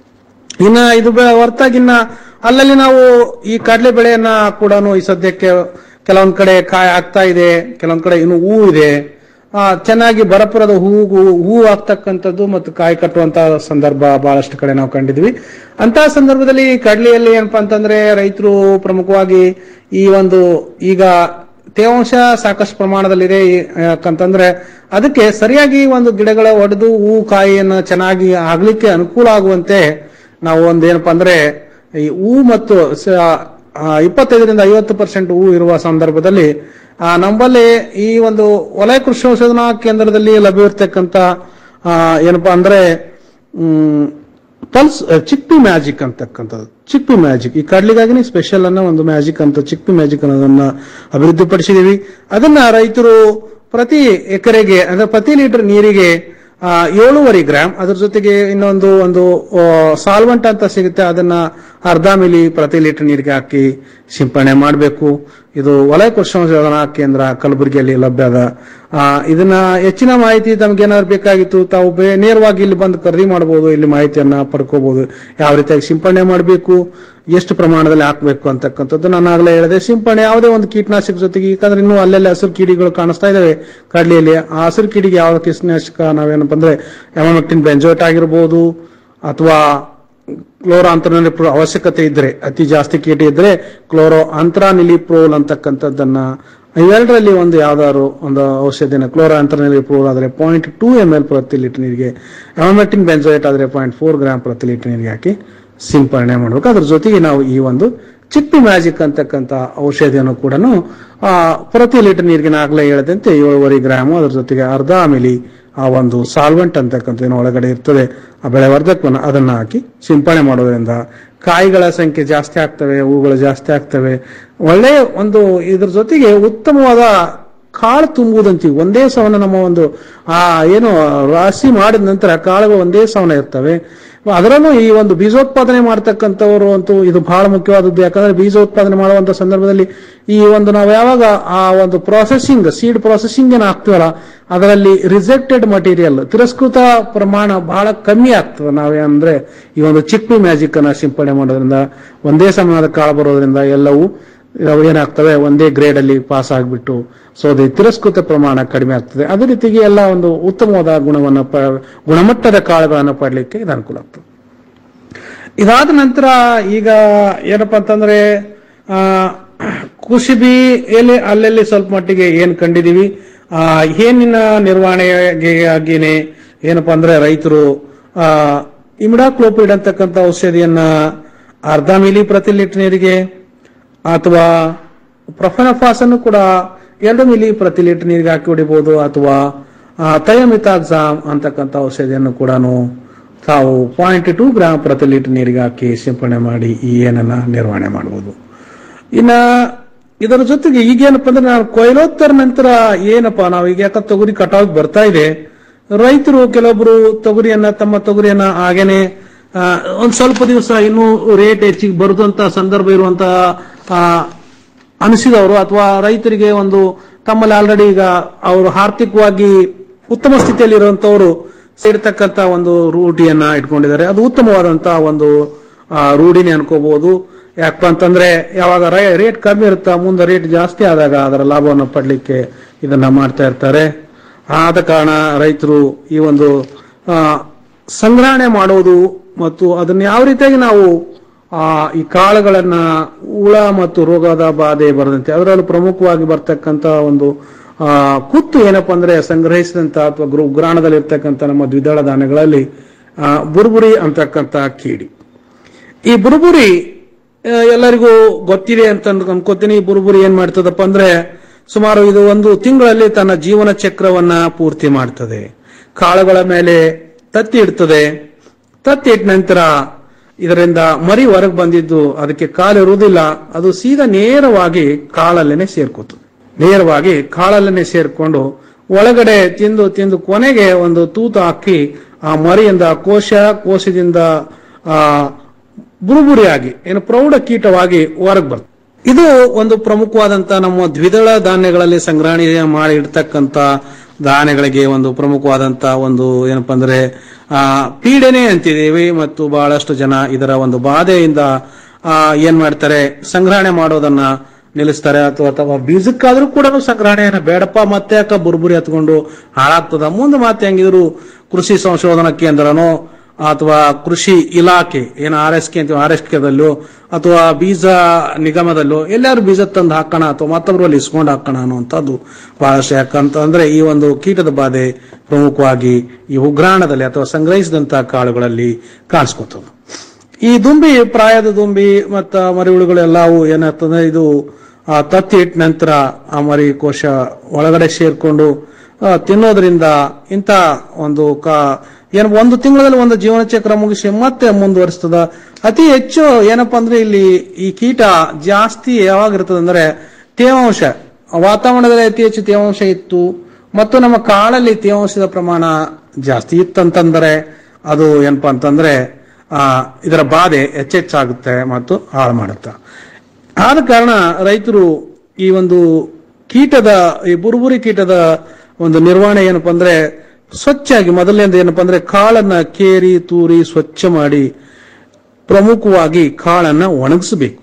ಇನ್ನ ಇದು ಬೆ- ಹೊರತಾಗಿ ಇನ್ನ ಅಲ್ಲಲ್ಲಿ ನಾವು ಈ ಕಡಲೆ ಬೆಳೆಯನ್ನ ಕೂಡ ಈ ಸದ್ಯಕ್ಕೆ ಕೆಲವೊಂದ್ ಕಡೆ ಕಾಯಿ ಆಗ್ತಾ ಇದೆ ಕೆಲವೊಂದ್ ಕಡೆ ಇನ್ನು ಹೂ ಇದೆ ಆ, ಚೆನ್ನಾಗಿ ಬರಪುರದ ಹೂವು ಹೂ ಆಗ್ತಕ್ಕಂಥದ್ದು ಮತ್ತು ಕಾಯಿ ಕಟ್ಟುವಂತ ಸಂದರ್ಭ ಬಹಳಷ್ಟು ಕಡೆ ನಾವು ಕಂಡಿದ್ವಿ ಅಂತ ಸಂದರ್ಭದಲ್ಲಿ ಕಡ್ಲೆಯಲ್ಲಿ ಏನಪ್ಪಾ ಅಂತಂದ್ರೆ ರೈತರು ಪ್ರಮುಖವಾಗಿ ಈ ಒಂದು ಈಗ ತೇವಾಂಶ ಸಾಕಷ್ಟು ಪ್ರಮಾಣದಲ್ಲಿದೆ ಈ- ಯಾಕಂತಂದ್ರೆ ಅದಕ್ಕೆ ಸರಿಯಾಗಿ ಒಂದು ಗಿಡಗಳ ಒಡೆದು ಹೂ ಕಾಯಿಯನ್ನು ಚೆನ್ನಾಗಿ ಆಗ್ಲಿಕ್ಕೆ ಅನುಕೂಲ ಆಗುವಂತೆ ನಾವು ಒಂದು ಏನಪ್ಪಾ ಅಂದ್ರೆ ಈ ಹೂ ಮತ್ತು ಸ- ಆ, ಇಪ್ಪತ್ತೈದರಿಂದ ಐವತ್ತು ಪರ್ಸೆಂಟ್ ಹೂ ಇರುವ ಸಂದರ್ಭದಲ್ಲಿ ಆ, ನಮ್ಮಲ್ಲಿ ಈ ಒಂದು ವಲಯ ಕೃಷಿ ಸಂಶೋಧನಾ ಕೇಂದ್ರದಲ್ಲಿ ಲಭ್ಯವಿರ್ತಕ್ಕಂಥ ಆ, ಏನಪ್ಪಾ ಅಂದ್ರೆ ಹ್ಮ್, ಪಲ್ಸ್ ಚಿಕ್ಪಿ ಮ್ಯಾಜಿಕ್ ಅಂತಕ್ಕಂಥದ್ದು ಚಿಕ್ಪಿ ಮ್ಯಾಜಿಕ್ ಈ ಕಡ್ಲಿಗಾಗಿನೇ ಸ್ಪೆಷಲ್ ಅನ್ನೋ ಒಂದು ಮ್ಯಾಜಿಕ್ ಅಂತ ಚಿಕ್ಪಿ ಮ್ಯಾಜಿಕ್ ಅನ್ನೋದನ್ನ ಅಭಿವೃದ್ಧಿಪಡಿಸಿದೀವಿ ಅದನ್ನ ರೈತರು ಪ್ರತಿ ಎಕರೆಗೆ ಅಂದ್ರೆ ಪ್ರತಿ ಲೀಟರ್ ನೀರಿಗೆ ಆ, ಏಳೂವರೆ ಗ್ರಾಮ್ ಅದ್ರ ಜೊತೆಗೆ ಇನ್ನೊಂದು ಒಂದು ಸಾಲ್ವೆಂಟ್ ಅಂತ ಸಿಗುತ್ತೆ ಅದನ್ನ ಅರ್ಧ ಮಿಲಿ ಪ್ರತಿ ಲೀಟರ್ ನೀರಿಗೆ ಹಾಕಿ ಸಿಂಪಡಣೆ ಮಾಡಬೇಕು ಇದು ವಲಯ ಕೃಷಿ ಸಂಶೋಧನಾ ಕೇಂದ್ರ ಕಲಬುರಗಿಯಲ್ಲಿ ಲಭ್ಯ ಅದ ಆ, ಇದನ್ನ ಹೆಚ್ಚಿನ ಮಾಹಿತಿ ತಮ್ಗೆ ಏನಾದ್ರು ಬೇಕಾಗಿತ್ತು ತಾವು ಬೇ- ನೇರವಾಗಿ ಇಲ್ಲಿ ಬಂದು ಖರೀದಿ ಮಾಡಬಹುದು ಇಲ್ಲಿ ಮಾಹಿತಿಯನ್ನ ಪಡ್ಕೋಬಹುದು ಯಾವ ರೀತಿಯಾಗಿ ಸಿಂಪಡಣೆ ಮಾಡಬೇಕು ಎಷ್ಟು ಪ್ರಮಾಣದಲ್ಲಿ ಹಾಕಬೇಕು ಅಂತಕ್ಕಂಥದ್ದು ನಾನು ಆಗಲೇ ಹೇಳಿದೆ ಸಿಂಪಡಣೆ ಯಾವುದೇ ಒಂದು ಕೀಟನಾಶಕ ಜೊತೆಗೆ ಯಾಕಂದ್ರೆ ಇನ್ನೂ ಅಲ್ಲೆಲ್ಲ ಹಸಿರು ಕೀಡಿಗಳು ಕಾಣಿಸ್ತಾ ಇದಾವೆ ಕಡ್ಲೆಯಲ್ಲಿ ಆ ಹಸಿರು ಕೀಡಿಗೆ ಯಾವ ಕೀಟನಾಶಕ ನಾವೇನಪ್ಪ ಅಂದ್ರೆ ಎಮಮೆಕ್ಟಿನ್ ಬೆಂಜೋಟ್ ಆಗಿರ್ಬೋದು ಅಥವಾ ಕ್ಲೋರೋ ಅಂತರ್ನಿಲಿಪ್ರೋ ಅವಶ್ಯಕತೆ ಇದ್ರೆ ಅತಿ ಜಾಸ್ತಿ ಕೀಟ ಇದ್ರೆ ಕ್ಲೋರೋ ಅಂತ್ರಾನಿಲಿಪ್ರೋಲ್ ಅಂತಕ್ಕಂಥದ್ದನ್ನ ಇವೆರಡರಲ್ಲಿ ಒಂದು ಯಾವ್ದಾದ್ರು ಒಂದು ಔಷಧಿನ ಕ್ಲೋರೋ ಅಂತರ್ನಿಲಿಪ್ರೋಲ್ ಆದ್ರೆ ಪಾಯಿಂಟ್ ಟೂ ಎಂ ಎಲ್ ಪ್ರತಿ ಲೀಟರ್ ನೀರಿಗೆ ಎಮಮೆಕ್ಟಿನ್ ಬೆಂಜೋಯೇಟ್ ಆದ್ರೆ ಪಾಯಿಂಟ್ ಫೋರ್ ಗ್ರಾಮ್ ಪ್ರತಿ ಲೀಟರ್ ನೀರಿಗೆ ಹಾಕಿ ಸಿಂಪಡಣೆ ಮಾಡಬೇಕು ಅದ್ರ ಜೊತೆಗೆ ನಾವು ಈ ಒಂದು ಚಿಪ್ಪಿ ಮ್ಯಾಜಿಕ್ ಅಂತಕ್ಕಂಥ ಔಷಧಿಯನ್ನು ಕೂಡ ಪ್ರತಿ ಲೀಟರ್ ನೀರಿಗೆ ಆಗಲೇ ಹೇಳದಂತೆ ಏಳುವರೆ ಗ್ರಾಮು ಅದ್ರ ಜೊತೆಗೆ ಅರ್ಧ ಮಿಲಿ ಆ ಒಂದು ಸಾಲ್ವೆಂಟ್ ಅಂತಕ್ಕಂಥ ಏನು ಒಳಗಡೆ ಇರ್ತದೆ ಆ ಬೆಳೆ ವರ್ಧಕವನ್ನು ಅದನ್ನ ಹಾಕಿ ಸಿಂಪಡಣೆ ಮಾಡೋದ್ರಿಂದ ಕಾಯಿಗಳ ಸಂಖ್ಯೆ ಜಾಸ್ತಿ ಆಗ್ತವೆ ಹೂಗಳು ಜಾಸ್ತಿ ಆಗ್ತವೆ ಒಳ್ಳೆಯ ಒಂದು ಇದ್ರ ಜೊತೆಗೆ ಉತ್ತಮವಾದ ಕಾಳು ತುಂಬುವುದಂತೀವಿ ಒಂದೇ ಸವನ ನಮ್ಮ ಒಂದು ಆ ಏನು ರಾಶಿ ಮಾಡಿದ ನಂತರ ಕಾಳುಗಳು ಒಂದೇ ಸವನ ಇರ್ತವೆ ಅದರಲ್ಲೂ ಈ ಒಂದು ಬೀಜೋತ್ಪಾದನೆ ಮಾಡ್ತಕ್ಕಂಥವರು ಅಂತೂ ಇದು ಬಹಳ ಮುಖ್ಯವಾದದ್ದು ಯಾಕಂದ್ರೆ ಬೀಜೋತ್ಪಾದನೆ ಮಾಡುವಂತ ಸಂದರ್ಭದಲ್ಲಿ ಈ ಒಂದು ನಾವು ಯಾವಾಗ ಆ ಒಂದು ಪ್ರೊಸೆಸಿಂಗ್ ಸೀಡ್ ಪ್ರೊಸೆಸಿಂಗ್ ಏನು ಆಗ್ತೀವಲ್ಲ ಅದರಲ್ಲಿ ರಿಜೆಕ್ಟೆಡ್ ಮಟೀರಿಯಲ್ ತಿರಸ್ಕೃತ ಪ್ರಮಾಣ ಬಹಳ ಕಮ್ಮಿ ಆಗ್ತದೆ ನಾವೇ ಅಂದ್ರೆ ಈ ಒಂದು ಚಿಪ್ಪಿ ಮ್ಯಾಜಿಕ್ ಅನ್ನ ಸಿಂಪಡಣೆ ಮಾಡೋದ್ರಿಂದ ಒಂದೇ ಸಮಯದ ಕಾಳು ಬರೋದ್ರಿಂದ ಎಲ್ಲವೂ ಅವು ಏನಾಗ್ತವೆ ಒಂದೇ ಗ್ರೇಡ್ ಅಲ್ಲಿ ಪಾಸ್ ಆಗಿಬಿಟ್ಟು ಸೊ ಅದು ತಿರಸ್ಕೃತ ಪ್ರಮಾಣ ಕಡಿಮೆ ಆಗ್ತದೆ ಅದೇ ರೀತಿಗೆ ಎಲ್ಲ ಒಂದು ಉತ್ತಮವಾದ ಗುಣವನ್ನು ಪ ಗುಣಮಟ್ಟದ ಕಾಳುಗಳನ್ನು ಪಡಲಿಕ್ಕೆ ಇದು ಅನುಕೂಲ ಆಗ್ತದೆ ಇದಾದ ನಂತರ ಈಗ ಏನಪ್ಪಾ ಅಂತಂದ್ರೆ ಆ, ಕುಸಿಬಿ ಎಲ್ಲಿ ಅಲ್ಲಲ್ಲಿ ಸ್ವಲ್ಪ ಮಟ್ಟಿಗೆ ಏನ್ ಕಂಡಿದೀವಿ ಆ ಏನಿನ ನಿರ್ವಹಣೆಗೆ ಆಗಿನೇ ಏನಪ್ಪಾ ಅಂದ್ರೆ ರೈತರು ಆ ಇಮಿಡಾಕ್ಲೋಪಿಡ್ ಅಂತಕ್ಕಂಥ ಔಷಧಿಯನ್ನ ಅರ್ಧ ಮಿಲಿ ಪ್ರತಿ ಲೀಟರ್ ನೀರಿಗೆ ಅಥವಾ ಪ್ರೊಫೆನಫಾಸ್ ಅನ್ನು ಕೂಡ ಎರಡು ಮಿಲಿ ಪ್ರತಿ ಲೀಟರ್ ನೀರಿಗೆ ಹಾಕಿ ಹೊಡಿಬಹುದು ಅಥವಾ ಥಯಮಿತಾಕ್ಸಾಮ್ ಅಂತಕ್ಕಂಥ ಔಷಧಿಯನ್ನು ಕೂಡ ತಾವು ಪಾಯಿಂಟ್ ಟೂ ಗ್ರಾಮ್ ಪ್ರತಿ ಲೀಟರ್ ನೀರಿಗೆ ಹಾಕಿ ಸಿಂಪಡಣೆ ಮಾಡಿ ಈ ಏನನ್ನ ನಿರ್ವಹಣೆ ಮಾಡಬಹುದು ಇನ್ನ ಇದರ ಜೊತೆಗೆ ಈಗೇನಪ್ಪ ಅಂದ್ರೆ ನಾವು ಕೊಯ್ಲೋತ್ತರ ನಂತರ ಏನಪ್ಪಾ ನಾವು ಈಗ ಯಾಕ ತೊಗರಿ ಕಟಾವ್ ಬರ್ತಾ ಇದೆ ರೈತರು ಕೆಲವೊಬ್ರು ತೊಗರಿಯನ್ನ ತಮ್ಮ ತೊಗರಿಯನ್ನ ಹಾಗೇನೆ ಆ, ಒಂದ್ ಸ್ವಲ್ಪ ದಿವಸ ಇನ್ನೂ ರೇಟ್ ಹೆಚ್ಚಿಗೆ ಬರುದಂತ ಸಂದರ್ಭ ಇರುವಂತ ಅನಿಸಿದವರು ಅಥವಾ ರೈತರಿಗೆ ಒಂದು ತಮ್ಮಲ್ಲಿ ಆಲ್ರೆಡಿ ಈಗ ಅವರು ಆರ್ಥಿಕವಾಗಿ ಉತ್ತಮ ಸ್ಥಿತಿಯಲ್ಲಿ ಇರುವಂತವರು ಸೇರ್ತಕ್ಕಂತ ಒಂದು ರೂಢಿಯನ್ನ ಇಟ್ಕೊಂಡಿದ್ದಾರೆ ಅದು ಉತ್ತಮವಾದಂತಹ ಒಂದು ಆ, ರೂಢಿನೇ ಅನ್ಕೋಬಹುದು ಯಾಕಪ್ಪ ಅಂತಂದ್ರೆ ಯಾವಾಗ ರೇಟ್ ಕಮ್ಮಿ ಇರುತ್ತಾ ಮುಂದೆ ರೇಟ್ ಜಾಸ್ತಿ ಆದಾಗ ಅದರ ಲಾಭವನ್ನು ಪಡ್ಲಿಕ್ಕೆ ಇದನ್ನ ಮಾಡ್ತಾ ಇರ್ತಾರೆ ಆದ ಕಾರಣ ರೈತರು ಈ ಒಂದು ಆ, ಸಂಗ್ರಹಣೆ ಮಾಡುವುದು ಮತ್ತು ಅದನ್ನ ಯಾವ ರೀತಿಯಾಗಿ ನಾವು ಆ ಈ ಕಾಳುಗಳನ್ನ ಹುಳ ಮತ್ತು ರೋಗದ ಬಾಧೆ ಬರದಂತೆ ಅದರಲ್ಲೂ ಪ್ರಮುಖವಾಗಿ ಬರ್ತಕ್ಕಂತ ಒಂದು ಆ ಕುತ್ತು ಏನಪ್ಪಾ ಅಂದ್ರೆ ಸಂಗ್ರಹಿಸಿದಂತ ಅಥವಾ ಗೃ ಗ್ರಾಣದಲ್ಲಿ ಇರ್ತಕ್ಕಂಥ ನಮ್ಮ ದ್ವಿದಳ ಧಾನ್ಯಗಳಲ್ಲಿ ಆ, ಬುರ್ಬುರಿ ಅಂತಕ್ಕಂತ ಕೀಡಿ ಈ ಬುರುಬುರಿ ಆ, ಎಲ್ಲರಿಗೂ ಗೊತ್ತಿದೆ ಅಂತ ಅನ್ಕೊ- ಅನ್ಕೋತೀನಿ ಈ ಬುರುಬುರಿ ಏನ್ ಮಾಡ್ತದಪ್ಪ ಅಂದ್ರೆ ಸುಮಾರು ಇದು ಒಂದು ತಿಂಗಳಲ್ಲಿ ತನ್ನ ಜೀವನ ಚಕ್ರವನ್ನ ಪೂರ್ತಿ ಮಾಡ್ತದೆ ಕಾಳುಗಳ ಮೇಲೆ ತತ್ತಿ ಇಡ್ತದೆ ತತ್ತಿ ಇಟ್ಟ ನಂತರ ಇದರಿಂದ ಮರಿ ಹೊರಗೆ ಬಂದಿದ್ದು ಅದಕ್ಕೆ ಕಾಲಿರುವುದಿಲ್ಲ ಅದು ಸೀದಾ ನೇರವಾಗಿ ಕಾಳಲ್ಲೇನೆ ಸೇರ್ಕೋತದೆ ನೇರವಾಗಿ ಕಾಳಲ್ಲೇನೆ ಸೇರ್ಕೊಂಡು ಒಳಗಡೆ ತಿಂದು ತಿಂದು ಕೊನೆಗೆ ಒಂದು ತೂತು ಹಾಕಿ ಆ ಮರಿಯಿಂದ ಕೋಶ ಕೋಶದಿಂದ ಆ ಬುರುಬುರಿಯಾಗಿ ಏನು ಪ್ರೌಢ ಕೀಟವಾಗಿ ಹೊರಗೆ ಬರ್ತದೆ ಇದು ಒಂದು ಪ್ರಮುಖವಾದಂತ ನಮ್ಮ ದ್ವಿದಳ ಧಾನ್ಯಗಳಲ್ಲಿ ಸಂಗ್ರಹಣೆ ಮಾಡಿ ಇಡ್ತಕ್ಕಂತ ಧಾನ್ಯಗಳಿಗೆ ಒಂದು ಪ್ರಮುಖವಾದಂತ ಒಂದು ಏನಪ್ಪಾ ಅಂದ್ರೆ ಆ ಪೀಡನೆ ಅಂತಿದ್ದೀವಿ ಮತ್ತು ಬಹಳಷ್ಟು ಜನ ಇದರ ಒಂದು ಬಾಧೆಯಿಂದ ಆ ಏನ್ ಮಾಡ್ತಾರೆ ಸಂಗ್ರಹಣೆ ಮಾಡೋದನ್ನ ನಿಲ್ಲಿಸ್ತಾರೆ ಅಥವಾ ಅಥವಾ ಬೀಜಕ್ಕಾದ್ರೂ ಕೂಡ ಸಂಗ್ರಹಣೆಯನ್ನ ಬೇಡಪ್ಪ ಮತ್ತೆ ಯಾಕ ಬುರ್ಬುರಿ ಹತ್ಕೊಂಡು ಹಾಳಾಗ್ತದ ಮುಂದೆ ಮತ್ತೆ ಹೆಂಗಿದ್ರು ಕೃಷಿ ಸಂಶೋಧನಾ ಕೇಂದ್ರನೋ ಅಥವಾ ಕೃಷಿ ಇಲಾಖೆ ಏನು ಆರ್ ಎಸ್ ಕೆ ಅಂತೀವಿ ಆರ್ ಎಸ್ ಕೆದಲ್ಲೋ ಅಥವಾ ಬೀಜ ನಿಗಮದಲ್ಲೋ ಎಲ್ಲಾರು ಬೀಜ ತಂದು ಹಾಕೋಣ ಅಥವಾ ಮತ್ತೊಬ್ರು ಅಲ್ಲಿ ಇಸ್ಕೊಂಡು ಹಾಕೋಣ ಅನ್ನುವಂಥದ್ದು ಬಹಳಷ್ಟು ಯಾಕಂತ ಅಂದ್ರೆ ಈ ಒಂದು ಕೀಟದ ಬಾಧೆ ಪ್ರಮುಖವಾಗಿ ಈ ಉಗ್ರಾಣದಲ್ಲಿ ಅಥವಾ ಸಂಗ್ರಹಿಸಿದಂತಹ ಕಾಳುಗಳಲ್ಲಿ ಕಾಣಿಸ್ಕೊತವೆ ಈ ದುಂಬಿ ಪ್ರಾಯದ ದುಂಬಿ ಮತ್ತ ಮರಿಹುಳುಗಳು ಎಲ್ಲವೂ ಏನಾಗ್ತದೆ ಇದು ಆ ತತ್ತಿ ಇಟ್ಟ ನಂತರ ಆ ಮರಿ ಕೋಶ ಒಳಗಡೆ ಸೇರ್ಕೊಂಡು ಆ, ತಿನ್ನೋದ್ರಿಂದ ಇಂಥ ಒಂದು ಕಾ ಏನು ಒಂದು ತಿಂಗಳಲ್ಲಿ ಒಂದು ಜೀವನ ಚಕ್ರ ಮುಗಿಸಿ ಮತ್ತೆ ಮುಂದುವರಿಸ್ತದ ಅತಿ ಹೆಚ್ಚು ಏನಪ್ಪಾ ಅಂದ್ರೆ ಇಲ್ಲಿ ಈ ಕೀಟ ಜಾಸ್ತಿ ಯಾವಾಗ ಇರ್ತದೆ ಅಂದ್ರೆ ತೇವಾಂಶ ವಾತಾವರಣದಲ್ಲಿ ಅತಿ ಹೆಚ್ಚು ತೇವಾಂಶ ಇತ್ತು ಮತ್ತು ನಮ್ಮ ಕಾಳಲ್ಲಿ ತೇವಾಂಶದ ಪ್ರಮಾಣ ಜಾಸ್ತಿ ಇತ್ತಂತಂದ್ರೆ ಅದು ಏನಪ್ಪಾ ಅಂತಂದ್ರೆ ಆ ಇದರ ಬಾಧೆ ಹೆಚ್ಚೆಚ್ಚಾಗುತ್ತೆ ಮತ್ತು ಹಾಳು ಮಾಡುತ್ತೆ ಆದ ಕಾರಣ ರೈತರು ಈ ಒಂದು ಕೀಟದ ಈ ಬುರುಬುರಿ ಕೀಟದ ಒಂದು ನಿರ್ವಹಣೆ ಏನಪ್ಪಾ ಅಂದ್ರೆ ಸ್ವಚ್ಛಾಗಿ ಮೊದಲನೇದು ಏನಪ್ಪಾ ಅಂದ್ರೆ ಕಾಳನ್ನ ಕೇರಿ ತೂರಿ ಸ್ವಚ್ಛ ಮಾಡಿ ಪ್ರಮುಖವಾಗಿ ಕಾಳನ್ನ ಒಣಗಿಸಬೇಕು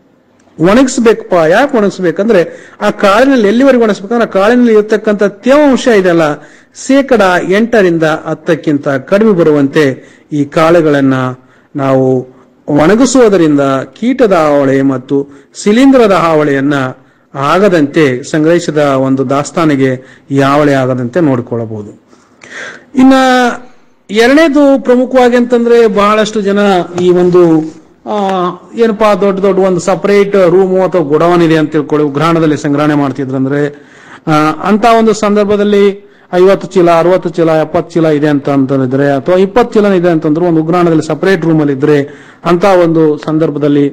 ಒಣಗಿಸ್ಬೇಕಪ್ಪ ಯಾಕೆ ಒಣಗಿಸ್ಬೇಕಂದ್ರೆ ಆ ಕಾಳಿನಲ್ಲಿ ಎಲ್ಲಿವರೆಗೆ ಒಣಗಿಸ್ಬೇಕಂದ್ರೆ ಆ ಕಾಳಿನಲ್ಲಿ ಇರತಕ್ಕಂಥ ತೇವಾಂಶ ಇದೆಯಲ್ಲ ಶೇಕಡ ಎಂಟರಿಂದ ಹತ್ತಕ್ಕಿಂತ ಕಡಿಮೆ ಬರುವಂತೆ ಈ ಕಾಳುಗಳನ್ನ ನಾವು ಒಣಗಿಸುವುದರಿಂದ ಕೀಟದ ಹಾವಳಿ ಮತ್ತು ಶಿಲೀಂಧ್ರದ ಹಾವಳಿಯನ್ನ ಆಗದಂತೆ ಸಂಗ್ರಹಿಸಿದ ಒಂದು ದಾಸ್ತಾನಿಗೆ ಈ ಹಾವಳಿ ಆಗದಂತೆ ನೋಡಿಕೊಳ್ಳಬಹುದು ಇನ್ನ ಎರಡನೇದು ಪ್ರಮುಖವಾಗಿ ಅಂತಂದ್ರೆ ಬಹಳಷ್ಟು ಜನ ಈ ಒಂದು ಆ, ಏನಪ್ಪಾ ದೊಡ್ಡ ದೊಡ್ಡ ಒಂದು ಸಪರೇಟ್ ರೂಮು ಅಥವಾ ಗೊಡವನ್ ಇದೆ ಅಂತ ತಿಳ್ಕೊಳ್ಳಿ ಉಗ್ರಾಣದಲ್ಲಿ ಸಂಗ್ರಹಣೆ ಮಾಡ್ತಿದ್ರಂದ್ರೆ ಆ, ಅಂತ ಒಂದು ಸಂದರ್ಭದಲ್ಲಿ ಐವತ್ತು ಚೀಲ ಅರವತ್ತು ಚೀಲ ಎಪ್ಪತ್ತು ಚೀಲ ಇದೆ ಅಂತ ಅಂತಂದ್ರೆ ಅಥವಾ ಇಪ್ಪತ್ತು ಚೀಲ ಇದೆ ಅಂತಂದ್ರೆ ಒಂದು ಉಗ್ರಾಣದಲ್ಲಿ ಸಪರೇಟ್ ರೂಮ್ ಅಲ್ಲಿ ಇದ್ರೆ ಅಂತ ಒಂದು ಸಂದರ್ಭದಲ್ಲಿ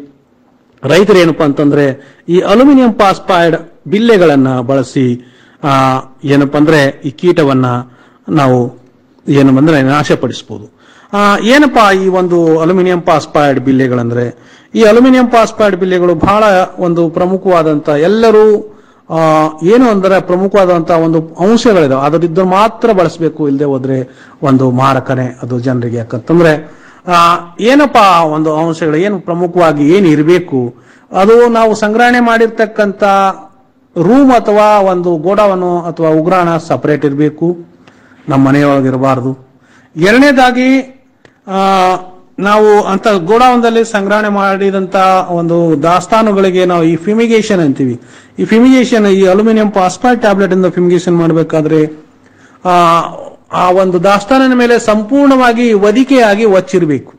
ರೈತರು ಏನಪ್ಪಾ ಅಂತಂದ್ರೆ ಈ ಅಲ್ಯೂಮಿನಿಯಂ ಪಾಸ್ಪಾಯ್ಡ್ ಬಿಲ್ಲೆಗಳನ್ನ ಬಳಸಿ ಆ ಏನಪ್ಪಾ ಅಂದ್ರೆ ಈ ಕೀಟವನ್ನ ನಾವು ಏನು ಬಂದ್ರೆ ನಾಶಪಡಿಸಬಹುದು ಆ ಏನಪ್ಪಾ ಈ ಒಂದು ಅಲ್ಯೂಮಿನಿಯಂ ಪಾಸ್ಪಾಯ್ಡ್ ಬಿಲ್ಲೆಗಳಂದ್ರೆ ಈ ಅಲ್ಯೂಮಿನಿಯಂ ಪಾಸ್ಪಾಯ್ಡ್ ಬಿಲ್ಲೆಗಳು ಬಹಳ ಒಂದು ಪ್ರಮುಖವಾದಂತ ಎಲ್ಲರೂ ಆ ಏನು ಅಂದ್ರೆ ಪ್ರಮುಖವಾದಂತಹ ಒಂದು ಅಂಶಗಳಿದಾವೆ ಅದರಿದ್ದು ಮಾತ್ರ ಬಳಸಬೇಕು ಇಲ್ಲದೆ ಹೋದ್ರೆ ಒಂದು ಮಾರಕನೆ ಅದು ಜನರಿಗೆ ಯಾಕಂತಂದ್ರೆ ಆ ಏನಪ್ಪಾ ಒಂದು ಅಂಶಗಳು ಏನು ಪ್ರಮುಖವಾಗಿ ಏನು ಇರಬೇಕು ಅದು ನಾವು ಸಂಗ್ರಹಣೆ ಮಾಡಿರ್ತಕ್ಕಂಥ ರೂಮ್ ಅಥವಾ ಒಂದು ಗೋಡಾವನು ಅಥವಾ ಉಗ್ರಾಣ ಸಪರೇಟ್ ಇರಬೇಕು ನಮ್ಮ ಮನೆಯೊಳಗಿರಬಾರ್ದು ಎರಡನೇದಾಗಿ ಆ, ನಾವು ಅಂತ ಗೋಡಾವನದಲ್ಲಿ ಸಂಗ್ರಹಣೆ ಮಾಡಿದಂತ ಒಂದು ದಾಸ್ತಾನುಗಳಿಗೆ ನಾವು ಈ ಫಿಮಿಗೇಷನ್ ಅಂತೀವಿ ಈ ಫಿಮಿಗೇಷನ್ ಈ ಅಲ್ಯೂಮಿನಿಯಂ ಫಾಸ್ಫೈಡ್ ಟ್ಯಾಬ್ಲೆಟ್ ಇಂದ ಫಿಮಿಗೇಷನ್ ಮಾಡಬೇಕಾದ್ರೆ ಆ ಆ ಒಂದು ದಾಸ್ತಾನಿನ ಮೇಲೆ ಸಂಪೂರ್ಣವಾಗಿ ಒದಿಕೆಯಾಗಿ ಒಚ್ಚಿರಬೇಕು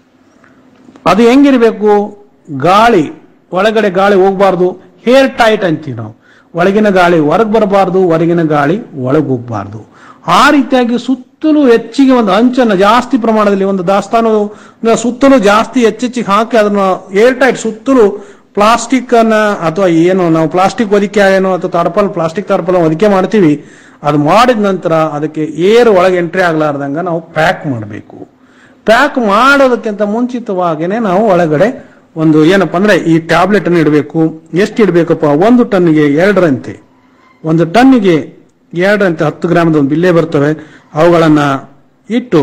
ಅದು ಹೆಂಗಿರ್ಬೇಕು ಗಾಳಿ ಒಳಗಡೆ ಗಾಳಿ ಹೋಗ್ಬಾರ್ದು ಹೇರ್ ಟೈಟ್ ಅಂತೀವಿ ನಾವು ಒಳಗಿನ ಗಾಳಿ ಹೊರಗೆ ಬರಬಾರ್ದು ಹೊರಗಿನ ಗಾಳಿ ಒಳಗೆ ಹೋಗ್ಬಾರ್ದು ಆ ರೀತಿಯಾಗಿ ಸುತ್ತಲೂ ಹೆಚ್ಚಿಗೆ ಒಂದು ಅಂಚನ್ನು ಜಾಸ್ತಿ ಪ್ರಮಾಣದಲ್ಲಿ ಒಂದು ದಾಸ್ತಾನು ಸುತ್ತಲೂ ಜಾಸ್ತಿ ಹೆಚ್ಚೆಚ್ಚಿಗೆ ಹಾಕಿ ಅದನ್ನ ಏರ್ ಟೈಟ್ ಸುತ್ತಲೂ ಪ್ಲಾಸ್ಟಿಕ್ ಅನ್ನ ಅಥವಾ ಏನು ನಾವು ಪ್ಲಾಸ್ಟಿಕ್ ಹೊದಿಕೆ ಏನೋ ಅಥವಾ ತಾರ್ಪಲ್ ಪ್ಲಾಸ್ಟಿಕ್ ತಾರ್ಪಲ್ ಹೊದಿಕೆ ಮಾಡ್ತೀವಿ ಅದು ಮಾಡಿದ ನಂತರ ಅದಕ್ಕೆ ಏರ್ ಒಳಗೆ ಎಂಟ್ರಿ ಆಗ್ಲಾರ್ದಂಗ ನಾವು ಪ್ಯಾಕ್ ಮಾಡಬೇಕು ಪ್ಯಾಕ್ ಮಾಡೋದಕ್ಕಿಂತ ಮುಂಚಿತವಾಗಿನೇ ನಾವು ಒಳಗಡೆ ಒಂದು ಏನಪ್ಪಾ ಅಂದ್ರೆ ಈ ಟ್ಯಾಬ್ಲೆಟ್ ಅನ್ನು ಇಡಬೇಕು ಎಷ್ಟು ಇಡಬೇಕಪ್ಪ ಒಂದು ಟನ್ನಿಗೆ ಎರಡರಂತೆ ಒಂದು ಟನ್ನಿಗೆ ಎರಡರಂತೆ ಹತ್ತು ಗ್ರಾಮದ ಒಂದು ಬಿಲ್ಲೆ ಬರ್ತವೆ ಅವುಗಳನ್ನ ಇಟ್ಟು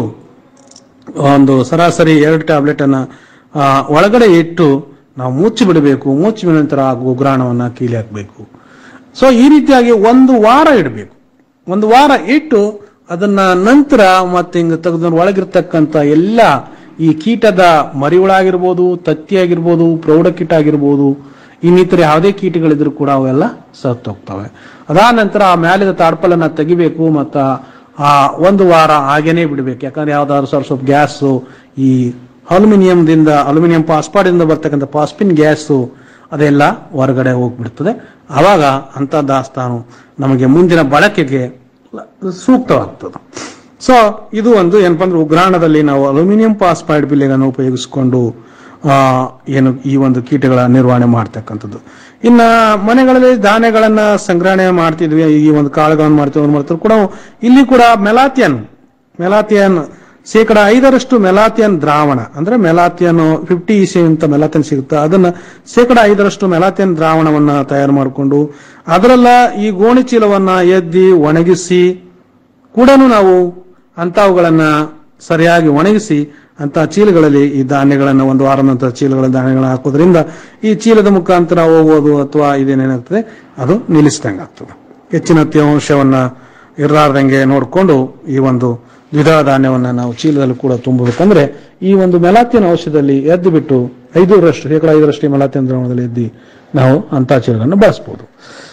ಒಂದು ಸರಾಸರಿ ಎರಡು ಟ್ಯಾಬ್ಲೆಟ್ ಅನ್ನ ಆ, ಒಳಗಡೆ ಇಟ್ಟು ನಾವು ಮುಚ್ಚಿ ಬಿಡಬೇಕು ಮುಚ್ಚಿ ಬಿಡ ನಂತರ ಆ ಉಗ್ರಾಣವನ್ನ ಕೀಲಿ ಹಾಕಬೇಕು ಸೊ ಈ ರೀತಿಯಾಗಿ ಒಂದು ವಾರ ಇಡಬೇಕು ಒಂದು ವಾರ ಇಟ್ಟು ಅದನ್ನ ನಂತರ ಮತ್ತೆ ಹಿಂಗ ತೆಗೆದ ಒಳಗಿರ್ತಕ್ಕಂಥ ಎಲ್ಲ ಈ ಕೀಟದ ಮರಿಗಳಾಗಿರ್ಬೋದು ತತ್ತಿ ಆಗಿರ್ಬೋದು ಪ್ರೌಢಕೀಟ ಆಗಿರ್ಬೋದು ಇನ್ನಿತರ ಯಾವುದೇ ಕೀಟಗಳಿದ್ರು ಕೂಡ ಅವೆಲ್ಲ ಸತ್ತೋಗ್ತವೆ ಅದಾದ ನಂತರ ಆ ಮ್ಯಾಲಿದ ತಾಡ್ಪಲನ್ನ ತೆಗಿಬೇಕು ಮತ್ತ ಆ ಒಂದು ವಾರ ಹಾಗೇನೆ ಬಿಡಬೇಕು ಯಾಕಂದ್ರೆ ಯಾವ್ದಾದ್ರು ಸ್ವಲ್ಪ ಸ್ವಲ್ಪ ಗ್ಯಾಸು ಈ ಅಲ್ಯೂಮಿನಿಯಂದಿಂದ ಅಲ್ಯೂಮಿನಿಯಂ ಪಾಸ್ಪಾಡಿಂದ ಬರ್ತಕ್ಕಂಥ ಪಾಸ್ಪಿನ್ ಗ್ಯಾಸು ಅದೆಲ್ಲ ಹೊರಗಡೆ ಹೋಗ್ಬಿಡ್ತದೆ ಅವಾಗ ಅಂತ ದಾಸ್ತಾನು ನಮಗೆ ಮುಂದಿನ ಬಳಕೆಗೆ ಸೂಕ್ತವಾಗ್ತದೆ ಸೊ ಇದು ಒಂದು ಏನಪ್ಪಾ ಅಂದ್ರೆ ಉಗ್ರಾಣದಲ್ಲಿ ನಾವು ಅಲ್ಯೂಮಿನಿಯಂ ಪಾಸ್ಪೈಡ್ ಬಿಲ್ಲೆಗಳನ್ನು ಉಪಯೋಗಿಸಿಕೊಂಡು ಆ, ಏನು ಈ ಒಂದು ಕೀಟಗಳ ನಿರ್ವಹಣೆ ಮಾಡ್ತಕ್ಕಂಥದ್ದು ಇನ್ನ ಮನೆಗಳಲ್ಲಿ ಧಾನ್ಯಗಳನ್ನ ಸಂಗ್ರಹಣೆ ಮಾಡ್ತಿದ್ವಿ ಈ ಒಂದು ಕಾಳುಗಳನ್ನು ಮಾಡ್ತೀವಿ ಅವ್ರು ಮಾಡ್ತಾರೆ ಕೂಡ ಇಲ್ಲಿ ಕೂಡ ಮೆಲಾಥಿಯನ್ ಮೆಲಾಥಿಯನ್ ಶೇಕಡ ಐದರಷ್ಟು ಮೆಲಾಥಿಯನ್ ದ್ರಾವಣ ಅಂದ್ರೆ ಮೆಲಾಥಿಯನ್ ಫಿಫ್ಟಿ ಇಸಿ ಅಂತ ಮೆಲಾಥಿಯನ್ ಸಿಗುತ್ತೆ ಅದನ್ನ ಶೇಕಡ ಐದರಷ್ಟು ಮೆಲಾಥಿಯನ್ ದ್ರಾವಣವನ್ನ ತಯಾರು ಮಾಡಿಕೊಂಡು ಅದರಲ್ಲ ಈ ಗೋಣಿ ಚೀಲವನ್ನ ಎದ್ದಿ ಒಣಗಿಸಿ ಕೂಡ ನಾವು ಅಂತವುಗಳನ್ನ ಸರಿಯಾಗಿ ಒಣಗಿಸಿ ಅಂತ ಚೀಲಗಳಲ್ಲಿ ಈ ಧಾನ್ಯಗಳನ್ನು ಒಂದು ವಾರ ನಂತರ ಚೀಲಗಳ ಧಾನ್ಯಗಳನ್ನ ಹಾಕೋದ್ರಿಂದ ಈ ಚೀಲದ ಮುಖಾಂತರ ಹೋಗೋದು ಅಥವಾ ಇದೇನೇನಾಗ್ತದೆ ಅದು ನಿಲ್ಲಿಸಿದಂಗೆ ಆಗ್ತದೆ ಹೆಚ್ಚಿನ ತೇವಾಂಶವನ್ನ ಇರಲಾರ್ದಂಗೆ ನೋಡಿಕೊಂಡು ಈ ಒಂದು ದ್ವಿದಳ ಧಾನ್ಯವನ್ನ ನಾವು ಚೀಲದಲ್ಲಿ ಕೂಡ ತುಂಬಬೇಕಂದ್ರೆ ಈ ಒಂದು ಮೆಲಾತಿನ ಔಷಧದಲ್ಲಿ ಎದ್ದು ಬಿಟ್ಟು ಐದರಷ್ಟು ಶೇಕಡ ಐದರಷ್ಟು ಈ ಮೆಲಾತಿನ ದ್ರಾವಣದಲ್ಲಿ ಎದ್ದಿ ನಾವು ಅಂತ ಚೀಲಗಳನ್ನು ಬಳಸಬಹುದು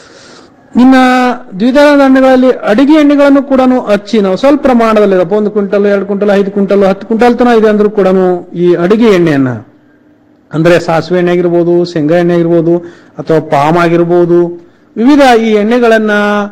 ಇನ್ನ ದ್ವಿದಳ ಧಾನ್ಯಗಳಲ್ಲಿ ಅಡಿಗೆ ಎಣ್ಣೆಗಳನ್ನು ಕೂಡ ಹಚ್ಚಿ ನಾವು ಸ್ವಲ್ಪ ಪ್ರಮಾಣದಲ್ಲಿ ಇರಪ್ಪ ಒಂದು ಕ್ವಿಂಟಲ್ ಎರಡು ಕ್ವಿಂಟಲ್ ಐದು ಕ್ವಿಂಟಲ್ ಹತ್ತು ಕ್ವಿಂಟಲ್ ತನ ಇದೆ ಅಂದ್ರೂ ಕೂಡ ಈ ಅಡಿಗೆ ಎಣ್ಣೆಯನ್ನ ಅಂದ್ರೆ ಸಾಸಿವೆ ಎಣ್ಣೆ ಆಗಿರ್ಬೋದು ಶೇಂಗಾ ಎಣ್ಣೆ ಆಗಿರ್ಬೋದು ಅಥವಾ ಪಾಮ್ ಆಗಿರ್ಬೋದು ವಿವಿಧ ಈ ಎಣ್ಣೆಗಳನ್ನ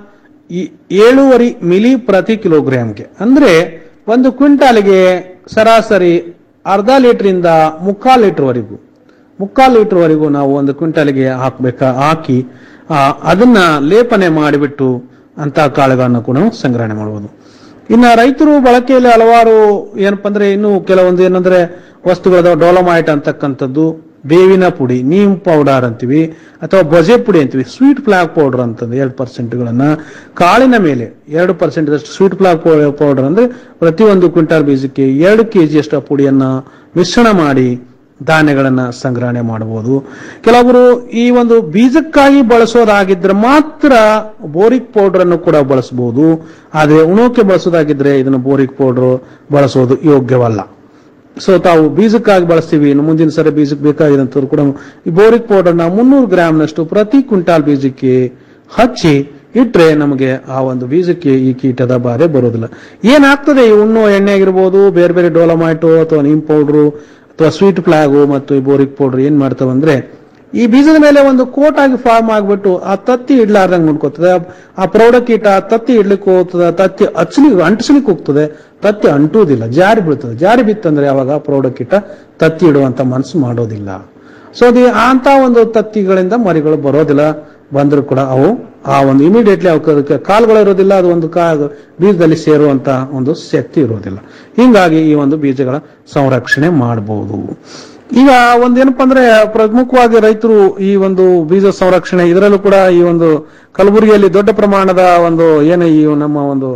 ಈ ಏಳೂವರೆ ಮಿಲಿ ಪ್ರತಿ ಕಿಲೋಗ್ರಾಮ್ಗೆ ಅಂದ್ರೆ ಒಂದು ಕ್ವಿಂಟಾಲ್ಗೆ ಸರಾಸರಿ ಅರ್ಧ ಲೀಟರ್ ಮುಕ್ಕಾಲು ಲೀಟರ್ ವರೆಗೂ ಮುಕ್ಕಾಲು ಲೀಟರ್ ವರೆಗೂ ನಾವು ಒಂದು ಕ್ವಿಂಟಾಲ್ಗೆ ಹಾಕ್ಬೇಕಾ ಹಾಕಿ ಆ, ಅದನ್ನ ಲೇಪನೆ ಮಾಡಿಬಿಟ್ಟು ಅಂತ ಕಾಳುಗಳನ್ನು ಕೂಡ ನಾವು ಸಂಗ್ರಹಣೆ ಮಾಡಬಹುದು ಇನ್ನ ರೈತರು ಬಳಕೆಯಲ್ಲಿ ಹಲವಾರು ಏನಪ್ಪಾ ಅಂದ್ರೆ ಇನ್ನು ಕೆಲವೊಂದು ಏನಂದ್ರೆ ವಸ್ತುಗಳದ ಡೋಲಮೈಟ್ ಅಂತಕ್ಕಂಥದ್ದು ಬೇವಿನ ಪುಡಿ ನೀಮ್ ಪೌಡರ್ ಅಂತೀವಿ ಅಥವಾ ಬಜೆ ಪುಡಿ ಅಂತೀವಿ ಸ್ವೀಟ್ ಫ್ಲಾಗ್ ಪೌಡರ್ ಅಂತಂದು ಎರಡು ಪರ್ಸೆಂಟ್ಗಳನ್ನ ಕಾಳಿನ ಮೇಲೆ ಎರಡು ಪರ್ಸೆಂಟ್ ಸ್ವೀಟ್ ಫ್ಲಾಗ್ ಪೌಡರ್ ಅಂದ್ರೆ ಪ್ರತಿಯೊಂದು ಕ್ವಿಂಟಾಲ್ ಬೀಜಕ್ಕೆ ಎರಡು ಕೆಜಿ ಅಷ್ಟು ಆ ಪುಡಿಯನ್ನ ಮಿಶ್ರಣ ಮಾಡಿ ಧಾನ್ಯಗಳನ್ನ ಸಂಗ್ರಹಣೆ ಮಾಡಬಹುದು ಕೆಲವರು ಈ ಒಂದು ಬೀಜಕ್ಕಾಗಿ ಬಳಸೋದಾಗಿದ್ರೆ ಮಾತ್ರ ಬೋರಿಕ್ ಪೌಡರ್ ಅನ್ನು ಕೂಡ ಬಳಸಬಹುದು ಆದ್ರೆ ಉಣೋಕೆ ಬಳಸೋದಾಗಿದ್ರೆ ಇದನ್ನು ಬೋರಿಕ್ ಪೌಡರ್ ಬಳಸೋದು ಯೋಗ್ಯವಲ್ಲ ಸೊ ತಾವು ಬೀಜಕ್ಕಾಗಿ ಬಳಸ್ತೀವಿ ಇನ್ನು ಮುಂದಿನ ಸರಿ ಬೀಜಕ್ಕೆ ಬೇಕಾಗಿದಂತವ್ರು ಕೂಡ ಈ ಬೋರಿಕ್ ಪೌಡರ್ನ ಮುನ್ನೂರು ಗ್ರಾಮ್ನಷ್ಟು ಪ್ರತಿ ಕ್ವಿಂಟಾಲ್ ಬೀಜಕ್ಕೆ ಹಚ್ಚಿ ಇಟ್ರೆ ನಮಗೆ ಆ ಒಂದು ಬೀಜಕ್ಕೆ ಈ ಕೀಟದ ಬಾಧೆ ಬರೋದಿಲ್ಲ ಏನಾಗ್ತದೆ ಈ ಉಣ್ಣೋ ಎಣ್ಣೆ ಆಗಿರ್ಬೋದು ಬೇರೆ ಬೇರೆ ಡೋಲಮೈಟು ಅಥವಾ ನೀಮ್ ಪೌಡ್ರು ಅಥವಾ ಸ್ವೀಟ್ ಫ್ಲಾಗು ಮತ್ತು ಈ ಬೋರಿಕ್ ಪೌಡರ್ ಏನ್ ಮಾಡ್ತಾವಂದ್ರೆ ಈ ಬೀಜದ ಮೇಲೆ ಒಂದು ಕೋಟ್ ಆಗಿ ಫಾರ್ಮ್ ಆಗ್ಬಿಟ್ಟು ಆ ತತ್ತಿ ಇಡ್ಲಾರ್ದಂಗೆ ನೋಡ್ಕೋತದೆ ಆ ಪ್ರೌಢಕೀಟ ಆ ತತ್ತಿ ಇಡ್ಲಿಕ್ಕೆ ಹೋಗ್ತದೆ ತತ್ತಿ ಹಚ್ಚಲಿಕ್ಕೆ ಅಂಟಿಸ್ಲಿಕ್ಕೆ ಹೋಗ್ತದೆ ತತ್ತಿ ಅಂಟುವುದಿಲ್ಲ ಜಾರಿ ಬೀಳ್ತದೆ ಜಾರಿ ಬಿತ್ತಂದ್ರೆ ಅವಾಗ ಪ್ರೌಢಕೀಟ ತತ್ತಿ ಇಡುವಂತ ಮನಸ್ಸು ಮಾಡೋದಿಲ್ಲ ಸೊ ಅದು ಅಂತ ಒಂದು ತತ್ತಿಗಳಿಂದ ಮರಿಗಳು ಬರೋದಿಲ್ಲ ಬಂದರೂ ಕೂಡ ಅವು ಆ ಒಂದು ಇಮಿಡಿಯೇಟ್ಲಿ ಅವಕ್ಕೆ ಕಾಲುಗಳು ಇರೋದಿಲ್ಲ ಅದು ಒಂದು ಕಾ ಬೀಜದಲ್ಲಿ ಸೇರುವಂತ ಒಂದು ಶಕ್ತಿ ಇರೋದಿಲ್ಲ ಹಿಂಗಾಗಿ ಈ ಒಂದು ಬೀಜಗಳ ಸಂರಕ್ಷಣೆ ಮಾಡಬಹುದು ಈಗ ಒಂದೇನಪ್ಪ ಅಂದ್ರೆ ಪ್ರಮುಖವಾಗಿ ರೈತರು ಈ ಒಂದು ಬೀಜ ಸಂರಕ್ಷಣೆ ಇದರಲ್ಲೂ ಕೂಡ ಈ ಒಂದು ಕಲಬುರಗಿಯಲ್ಲಿ ದೊಡ್ಡ ಪ್ರಮಾಣದ ಒಂದು ಏನು ಈ ನಮ್ಮ ಒಂದು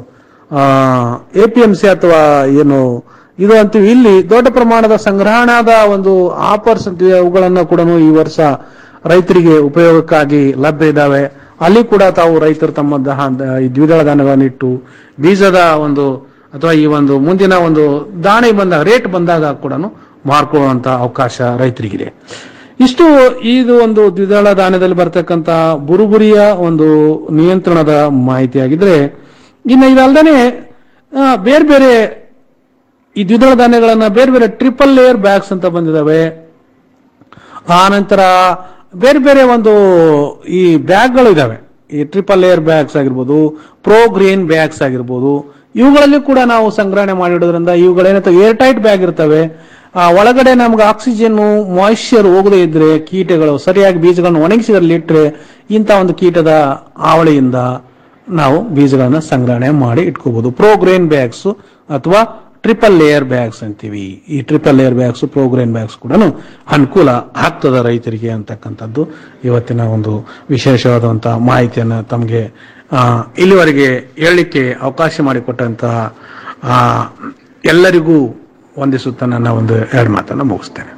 ಎ ಪಿ ಎಂ ಸಿ ಅಥವಾ ಏನು ಇದು ಅಂತೀವಿ ಇಲ್ಲಿ ದೊಡ್ಡ ಪ್ರಮಾಣದ ಸಂಗ್ರಹಣಾದ ಒಂದು ಆಫರ್ಸ್ ಅಂತೀವಿ ಅವುಗಳನ್ನ ಕೂಡ ಈ ವರ್ಷ ರೈತರಿಗೆ ಉಪಯೋಗಕ್ಕಾಗಿ ಲಭ್ಯ ಇದ್ದಾವೆ ಅಲ್ಲಿ ಕೂಡ ತಾವು ರೈತರು ತಮ್ಮ ದಹ- ದ- ಈ ದ್ವಿದಳ ಧಾನ್ಯಗಳನ್ನಿಟ್ಟು ಬೀಜದ ಒಂದು ಅಥವಾ ಈ ಒಂದು ಮುಂದಿನ ಒಂದು ದಾಣಿ ಬಂದಾಗ ರೇಟ್ ಬಂದಾಗ ಕೂಡ ಮಾರ್ಕೊಳ್ಳುವಂತ ಅವಕಾಶ ರೈತರಿಗಿದೆ ಇಷ್ಟು ಇದು ಒಂದು ದ್ವಿದಳ ಧಾನ್ಯದಲ್ಲಿ ಬರ್ತಕ್ಕಂತ ಬುರುಬುರಿಯ ಒಂದು ನಿಯಂತ್ರಣದ ಮಾಹಿತಿಯಾಗಿದ್ರೆ ಇನ್ನು ಇದಲ್ದೇನೆ ಆ, ಬೇರೆ ಬೇರೆ ಈ ದ್ವಿದಳ ಧಾನ್ಯಗಳನ್ನ ಬೇರೆ ಬೇರೆ ಟ್ರಿಪಲ್ ಲೇಯರ್ ಬ್ಯಾಗ್ಸ್ ಅಂತ ಬಂದಿದಾವೆ ಆ ನಂತರ ಬೇರೆ ಬೇರೆ ಒಂದು ಈ ಬ್ಯಾಗ್ಗಳು ಇದಾವೆ ಈ ಟ್ರಿಪಲ್ ಲೇಯರ್ ಬ್ಯಾಗ್ಸ್ ಆಗಿರ್ಬೋದು ಪ್ರೋ ಗ್ರೀನ್ ಬ್ಯಾಗ್ಸ್ ಆಗಿರ್ಬೋದು ಇವುಗಳಲ್ಲಿ ಕೂಡ ನಾವು ಸಂಗ್ರಹಣೆ ಮಾಡಿಡೋದ್ರಿಂದ ಇವುಗಳೇನಂತ ಏರ್ ಟೈಟ್ ಬ್ಯಾಗ್ ಇರ್ತವೆ ಆ ಒಳಗಡೆ ನಮ್ಗೆ ಆಕ್ಸಿಜನ್ ಮಾಯಿಶ್ಚರ್ ಹೋಗದೇ ಇದ್ರೆ ಕೀಟಗಳು ಸರಿಯಾಗಿ ಬೀಜಗಳನ್ನು ಒಣಗಿಸಿದಲ್ಲಿ ಇಟ್ಟರೆ ಇಂಥ ಒಂದು ಕೀಟದ ಹಾವಳಿಯಿಂದ ನಾವು ಬೀಜಗಳನ್ನ ಸಂಗ್ರಹಣೆ ಮಾಡಿ ಇಟ್ಕೋಬಹುದು ಪ್ರೋ ಗ್ರೇನ್ ಬ್ಯಾಗ್ಸ್ ಅಥವಾ ಟ್ರಿಪಲ್ ಲೇಯರ್ ಬ್ಯಾಗ್ಸ್ ಅಂತೀವಿ ಈ triple layer bags pro grain bags ಕೂಡ ಅನುಕೂಲ ಆಗ್ತದ ರೈತರಿಗೆ ಅಂತಕ್ಕಂಥದ್ದು ಇವತ್ತಿನ ಒಂದು ವಿಶೇಷವಾದಂತಹ ಮಾಹಿತಿಯನ್ನ ತಮಗೆ ಆ, ಇಲ್ಲಿವರೆಗೆ ಹೇಳಲಿಕ್ಕೆ ಅವಕಾಶ ಮಾಡಿಕೊಟ್ಟಂತಹ ಆ, ಎಲ್ಲರಿಗೂ ವಂದಿಸುತ್ತಾ ನನ್ನ ಒಂದು ಎರಡು ಮಾತನ್ನ ಮುಗಿಸ್ತೇನೆ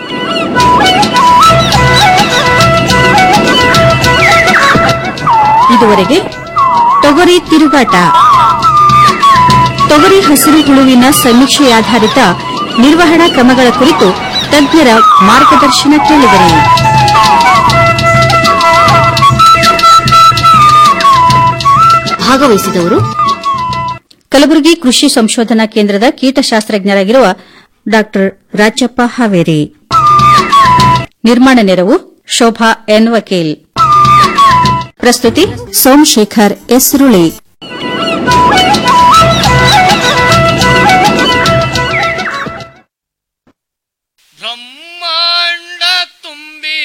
ಇದುವರೆಗೆ ತೊಗರಿ ತಿರುಗಾಟ ತೊಗರಿ ಹಸಿರು ಹುಳುವಿನ ಸಮೀಕ್ಷೆಯಾಧಾರಿತ ನಿರ್ವಹಣಾ ಕ್ರಮಗಳ ಕುರಿತು ತಜ್ಞರ ಮಾರ್ಗದರ್ಶನ ಕೇಳಿದರೆ ಭಾಗವಹಿಸಿದವರು ಕಲಬುರಗಿ ಕೃಷಿ ಸಂಶೋಧನಾ ಕೇಂದ್ರದ ಕೀಟಶಾಸ್ತ್ರಜ್ಞರಾಗಿರುವ ಡಾ ರಾಜಪ್ಪ ಹಾವೇರಿ ನಿರ್ಮಾಣ ನೆರವು ಶೋಭಾ ಎನ್ ವಕೀಲ್ ಪ್ರಸ್ತುತಿ ಸೋಮಶೇಖರ್ ಎಸ್ರುಳಿ ಬ್ರಹ್ಮಾಂಡ ತುಂಬಿ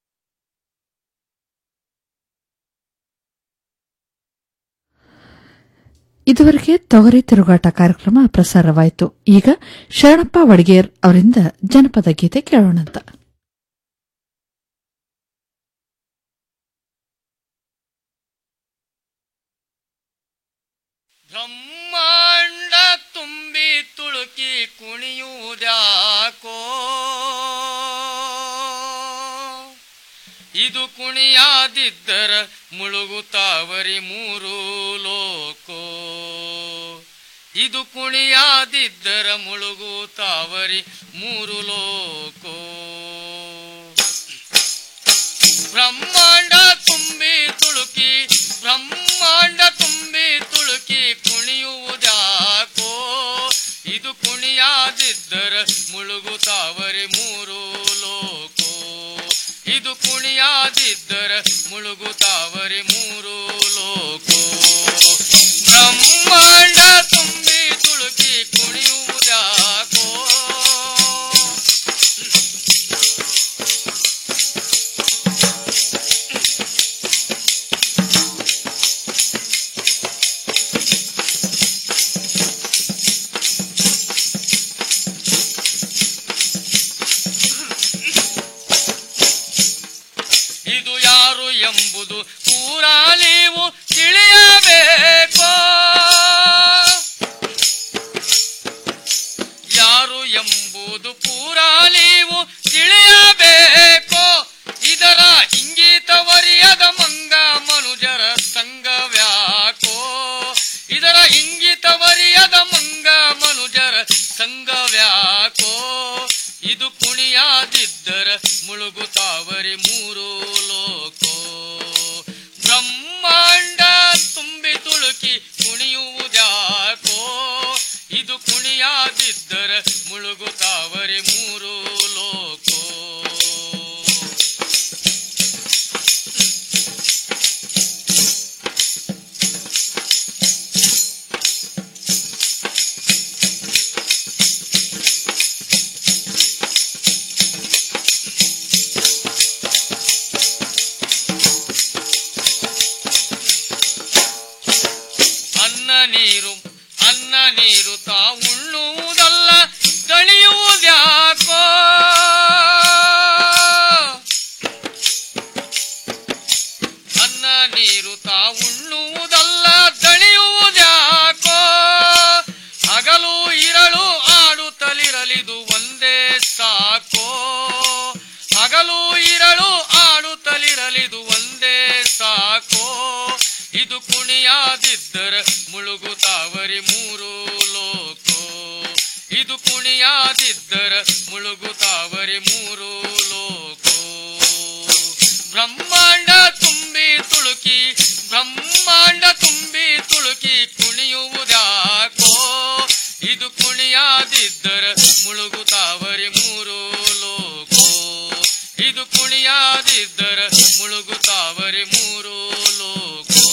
ಇದುವರೆಗೆ ತೊಗರಿ ತಿರುಗಾಟ ಕಾರ್ಯಕ್ರಮ ಪ್ರಸಾರವಾಯಿತು ಈಗ ಶರಣಪ್ಪ ವಡಗೇರ್ ಅವರಿಂದ ಜನಪದ ಗೀತೆ ಕೇಳೋಣಂತ ಬ್ರಹ್ಮಾಂಡ ತುಂಬಿ ತುಳುಕಿ ಕುಣಿಯುವುದ್ಯಾಕೋ ಇದು ಕುಣಿಯಾದಿದ್ದರ ಮುಳುಗುತ್ತಾವರಿ ಮೂರು ಲೋಕೋ ಇದು ಕುಣಿಯಾದಿದ್ದರ ಮುಳುಗುತ್ತಾವರಿ ಮೂರು ಲೋಕೋ ಬ್ರಹ್ಮಾಂಡ ತುಂಬಿ ತುಳುಕಿ ಬ್ರಹ್ಮಾಂಡ ತುಂಬಿ ತುಳುಕಿ ಕುಣಿಯುವುದ್ಯಾಕೋ ಇದು ಕುಣಿಯಾದಿದ್ದರ ಮುಳುಗುತ್ತಾವರೆ ಮೂರು ಲೋಕೋ ಇದು ಕುಣಿಯಾದಿದ್ದರ ಮುಳುಗುತ್ತಾವರೆ ಮೂರು ಲೋಕೋ ಬ್ರಹ್ಮಾಂಡ ತುಂಬಿ ತುಳುಕಿ ಕುಣಿಯುವುದ್ಯಾಕೋ ಇದು ಯಾರು ಎಂಬುದು ಪೂರ ನೀವು ತಿಳಿಯಬೇಕು ಯಾರು ಎಂಬುದು ಪೂರ ನೀವು ತಿಳಿಯಬೇಕು ಇದರ ಇಂಗಿತವರಿಯದ ಮಂಗ ಮನುಜರ ಸಂಘವ್ಯಾಕೋ ಇದರ ಇಂಗಿತವರಿಯದ ಮಂಗ ಮನುಜರ ಸಂಘವ್ಯಾಕೋ ಇದು ಕುಣಿಯಾದಿದ್ದರ ಮುಳುಗುತ್ತಾವರಿ ಮೂರು ಲೋಕೋ ಬ್ರಹ್ಮಾಂಡ ತುಂಬಿ ತುಳುಕಿ ಕುಣಿಯುವುದ್ಯಾಕೋ ಇದು ಕುಣಿಯಾದಿದ್ದರ ಮುಳುಗುತ್ತಾವರಿ ಮೂರು ಲೋಕೋ ಅನ್ನ ನೀರು ಅನ್ನ ನೀರು ತಾ ಉಣ್ಣುವುದಲ್ಲ ದಣಿಯುವುದ್ಯಾಕೋ ಅನ್ನ ನೀರು ತಾ ಉಣ್ಣುವುದಲ್ಲ ದಣಿಯುವುದ್ಯಾಕೋ ಹಗಲು ಇರಳು ಆಡುತ್ತಲಿರಲಿದು ಒಂದೇ ಸಾಕೋ ಹಗಲು ಇರಳು ಆಡುತ್ತ ಮುಳುಗುತ್ತಾವರಿ ಮೂರು ಲೋಕೋ ಇದು ಕುಣಿಯಾದಿದ್ದರ ಮುಳುಗುತ್ತಾವರಿ ಮೂರು ಲೋಕೋ ಬ್ರಹ್ಮಾಂಡ ತುಂಬಿ ತುಳುಕಿ ಬ್ರಹ್ಮಾಂಡ ತುಂಬಿ ತುಳುಕಿ ಕುಣಿಯುವುದ್ಯಾಕೋ ಇದು ಕುಣಿಯಾದಿದ್ದರ ಮುಳುಗುತ್ತಾವರಿ ಮೂರು ಲೋಕೋ ಇದು ಕುಣಿಯಾದಿದ್ದರ ಮುಳುಗುತ್ತಾವರಿ ಮೂರು ಲೋಕೋ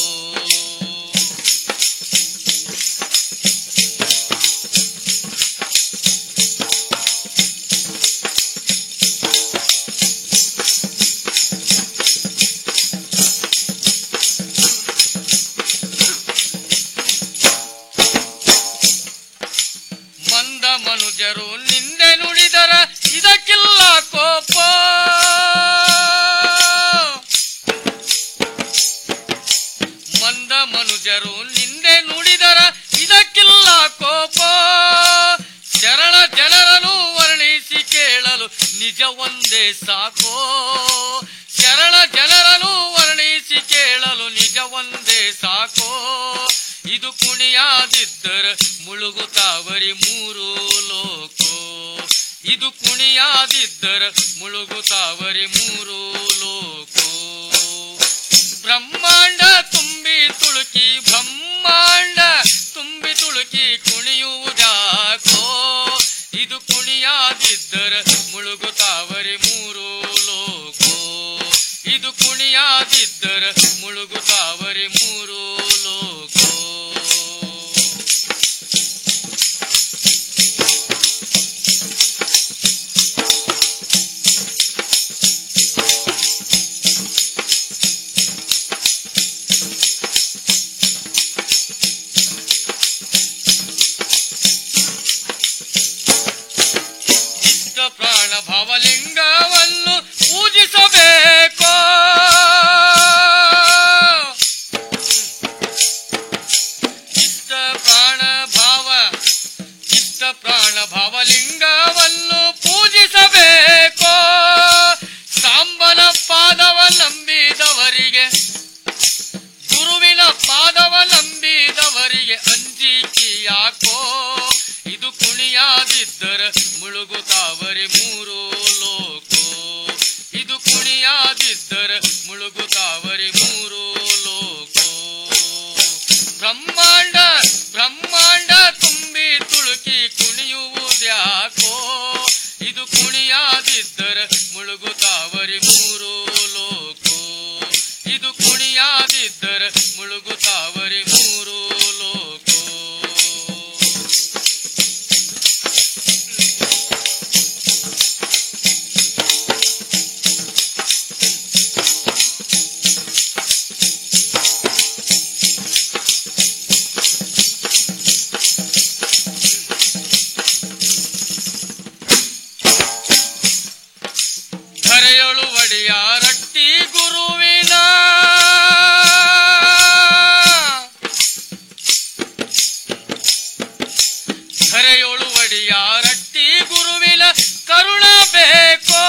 ಮಂದ ಮನುಜರು ನಿಂದೆ ನುಡಿದರ ಇದಕ್ಕಿಲ್ಲ ಕೋಪ ಮಂದ ಮನುಜರು ನಿಂದೆ ನುಡಿದರ ಇದಕ್ಕಿಲ್ಲ ಕೋಪ ಶರಣ ಜನರನ್ನು ವರ್ಣಿಸಿ ಕೇಳಲು ನಿಜ ಒಂದೇ ಸಾಕೋ ಶರಣ ಜನರನ್ನು ವರ್ಣಿಸಿ ಕೇಳಲು ನಿಜ ಒಂದೇ ಸಾಕೋ ಇದು ಕುಣಿಯಾದಿದ್ದರ ಮುಳುಗುತ್ತಾವರಿ ಮೂರು ಲೋಕೋ ಇದು ಕುಣಿಯಾದಿದ್ದರ ಮುಳುಗುತ್ತಾವರಿ ಮೂರು ಲೋಕೋ ಬ್ರಹ್ಮಾಂಡ ತುಂಬಿ ತುಳುಕಿ ಬ್ರಹ್ಮಾಂಡ ತುಂಬಿ ತುಳುಕಿ ಕುಣಿಯುವುದಾಕೋ ಇದು ಕುಣಿಯಾದಿದ್ದರ ಮುಳುಗುತ್ತಾವರಿ ಮೂರು ಲೋಕೋ ಇದು ಕುಣಿಯಾದಿದ್ದರ ಮುಳುಗುತ್ತಾವರಿ ಮೂರು ಲೋಕೋ ಇಷ್ಟ ಪ್ರಾಣ ಭವಲಿಂಗವನ್ನು ಪೂಜಿಸಬೇಕು ಇಷ್ಟ ಪ್ರಾಣ ಭಾವ ಇಷ್ಟ ಪ್ರಾಣ ಭವಲಿಂಗವನ್ನು ಪೂಜಿಸಬೇಕು ಸಾಂಬನ ಪಾದವ ನಂಬಿದವರಿಗೆ ಗುರುವಿನ ಪಾದವ ನಂಬಿದವರಿಗೆ ಅಂಜಿಕೆ ಯಾಕೋ ಇದು ಕುಣಿಯಾದಿದ್ದರ ಮುಳುಗುತ್ತಾವರಿ ಮೂರು ಲೋಕೋ ಇದು ಕುಣಿಯಾದಿದ್ದರ ಮುಳುಗುತ್ತಾವರಿ ಮೂರು ಲೋಕೋ ಬ್ರಹ್ಮಾಂಡ ಬ್ರಹ್ಮಾಂಡ ತುಂಬಿ ತುಳುಕಿ ಕುಣಿಯುವುದ್ಯಾಕೋ ಇದು ಕುಣಿಯಾದಿದ್ದರ ಮುಳುಗುತ್ತಾವರಿ ಮೂರು ಲೋಕೋ ಇದು ಕುಣಿಯಾದಿದ್ದರ ಮುಳುಗುತ್ತಾವರಿ ಮೂರು ಲೋಕೋ ಧರೆಯೊಳು ಒಡೆಯ ರಟ್ಟಿ ಗುರುವಿನ ಧರೆಯೊಳು ಒಡೆಯ ರಟ್ಟಿ ಗುರುವಿನ ಕರುಣ ಬೇಕೋ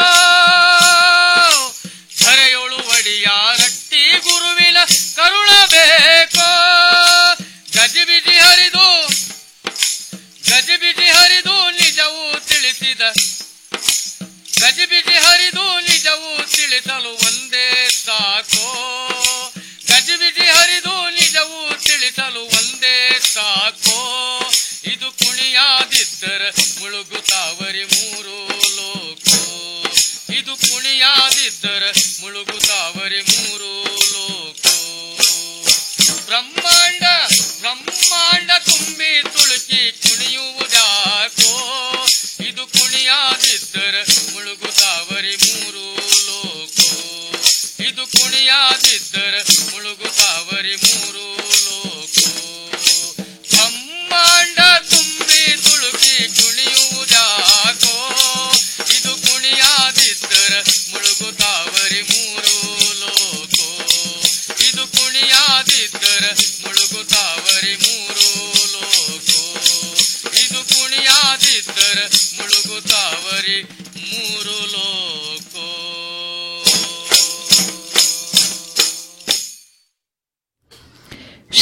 ಧರೆಯೊಳು ಒಡೆಯ ರಟ್ಟಿ ಗುರುವಿನ ಕರುಣ ಬೇಕೋ ಗಜಿಬಿಜಿ ಹರಿದು ಗಜಿಬಿಜಿ ಹರಿದು ನಿಜವೂ ತಿಳಿಸಿದ ಗಜಿಬಿಜಿ ಹರಿದು ನಿಜವೂ ತಿಳಿಸಲು ಒಂದೇ ಸಾಕೋ ಗಜಿಬಿಜಿ ಹರಿದು ನಿಜವೂ ತಿಳಿಸಲು ಒಂದೇ ಸಾಕೋ ಇದು ಕುಣಿಯಾದಿದ್ದರ ಮುಳುಗುತ್ತಾವರಿ ಮೂರು ಲೋಕೋ ಇದು ಕುಣಿಯಾದಿದ್ದರ ಮುಳುಗುತ್ತಾವರಿ ಮೂರು ಲೋಕೋ ಬ್ರಹ್ಮಾಂಡ ಬ್ರಹ್ಮಾಂಡ ತುಂಬಿ ತುಳುಕಿ ಕುಣಿಯುವುದಾಕೋ ಇದು ಕುಣಿಯಾದಿದ್ದರ ಮುಳುಗುತ್ತಾವರಿ ಮೂರು ಲೋಕೋ ಇದು ಕುಣಿಯಾದಿದ್ದರ ಮುಳುಗುತ್ತಾವರಿ ಮೂರು ಲೋಕೋ ಬ್ರಹ್ಮಾಂಡ ತುಂಬಿ ತುಳುಕಿ ಕುಣಿಯುವುದಾಕೋ ಇದು ಕುಣಿಯಾದಿದ್ದರ ಮುಳುಗುತ್ತಾವರಿ ಮೂರು ಲೋಕೋ ಇದು ಕುಣಿಯಾದಿದ್ದರ ಮುಳುಗುತ್ತಾವರಿ ಮೂರು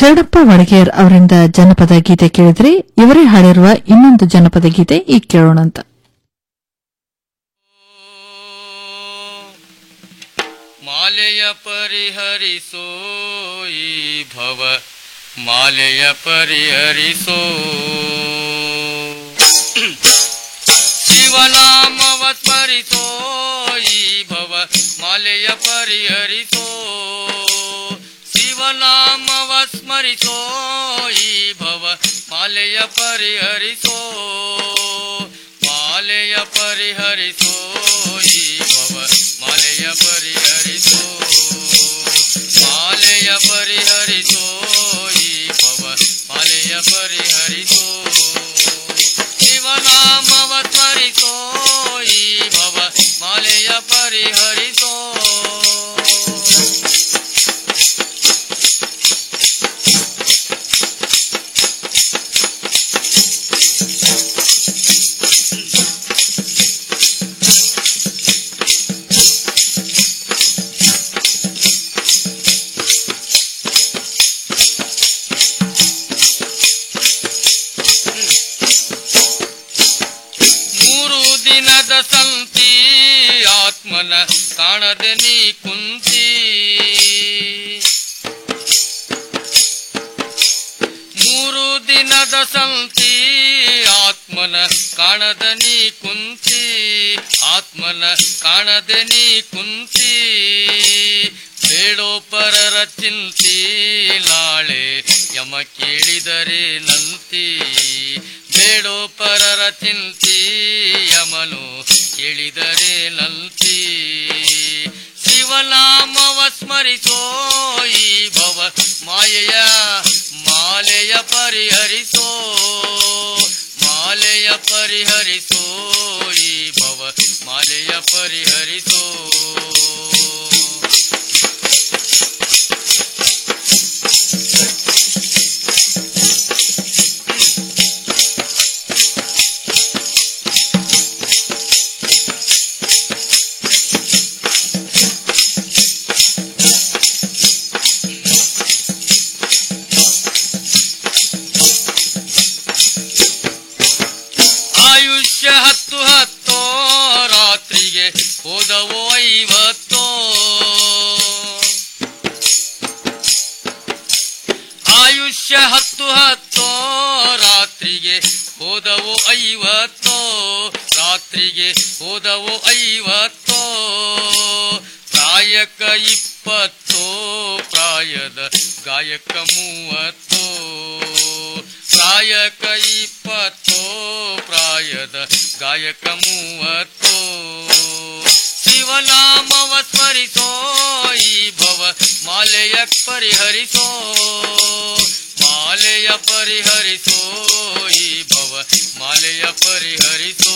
ಶರಣಪ್ಪ ವಡಗೇರ್ ಅವರಿಂದ ಜನಪದ ಗೀತೆ ಕೇಳಿದ್ರೆ ಇವರೇ ಹಾಡಿರುವ ಇನ್ನೊಂದು ಜನಪದ ಗೀತೆ ಈಗ ಕೇಳೋಣಂತ ಮಾಲೆಯ ಪರಿಹರಿಸೋ ಈ ಭವ ಮಾಲೆಯ ಪರಿಹರಿಸೋ ಶಿವನಾಮವ ಸ್ಮರಿಸೋ ಈ ಭವ ಮಾಲೆಯ ಪರಿಹರಿಸೋ ಶಿವನಾಮವ ಸ್ಮರಿಸೋ ಈ ಭವ ಮಾಲೆಯ ಪರಿಹರಿಸೋ ಮಾಲೆಯ ಪರಿಹರಿಸೋ ಈ ಭವ ಮಾಲೆಯ ಪರಿಹರಿಸೋ ಮಾಲೆಯ ಪರಿಹರಿಸೋ ಈ ಭವ ಮಾಲೆಯ ಪರಿಹರಿಸೋ ಶಿವನಾಮವ ಸ್ಮರಿಸೋ ಈ ಭವ ಮಾಲೆಯ ಪರಿಹರಿಸೋ ಮೂರು ದಿನದ ಸಂತಿ ಆತ್ಮನ ಕಾಣದೆ ನೀ ಕುಂತಿ ಮೂರು ದಿನದ ಸಂತಿ ಆತ್ಮನ ಕಾಣದ ನೀ ಕುಂತಿ ಆತ್ಮನ ಕಾಣದೆ ನೀ ಕುಂತಿ ಬೇಡೋ ಪರರ ಚಿಂತಿ ನಾಳೆ ಯಮ ಕೇಳಿದರೆ ನಂತಿ ಬೇಡೋ ಪರರ ಚಿಂತಿ ಯಮನು ಕೇಳಿದರೆ ನಂತಿ ಶಿವನಾಮವ ಸ್ಮರಿಸೋ ಈ ಭವ ಮಾಯೆಯ ಮಾಲೆಯ ಪರಿಹರಿಸೋ ಮಾಲೆಯ ಪರಿಹರಿಸೋ ಈ ಭವ ಮಾಲೆಯ ಪರಿಹರಿಸೋ ಆಯುಷ್ಯ ಹತ್ತು ಹತ್ತೋ ರಾತ್ರಿಗೆ ಹೋದವೋ ಐವತ್ತೋ ಆಯುಷ್ಯ ಹತ್ತು ಹತ್ತೋ ರಾತ್ರಿಗೆ ಹೋದವೋ ಐವತ್ತೋ ರಾತ್ರಿಗೆ ಹೋದವೋ ಐವತ್ತೋ ಪ್ರಾಯಕ ಇಪ್ಪತ್ತೋ ಪ್ರಾಯದ ಗಾಯಕ ಮೂವತ್ತೋ ಪ್ರಾಯಕ ಇಪ್ಪತ್ತೋ ಪ್ರಾಯದ ಗಾಯಕ ಮೂವತ್ತೋ ಶಿವನಾಮವ ಸ್ಮರಿಸೋ ಈ ಭವ ಮಾಲೆಯ ಪರಿಹರಿಸೋ ಮಾಲೆಯ ಪರಿಹರಿಸೋ ಈ ಭವ ಮಾಲೆಯ ಪರಿಹರಿಸೋ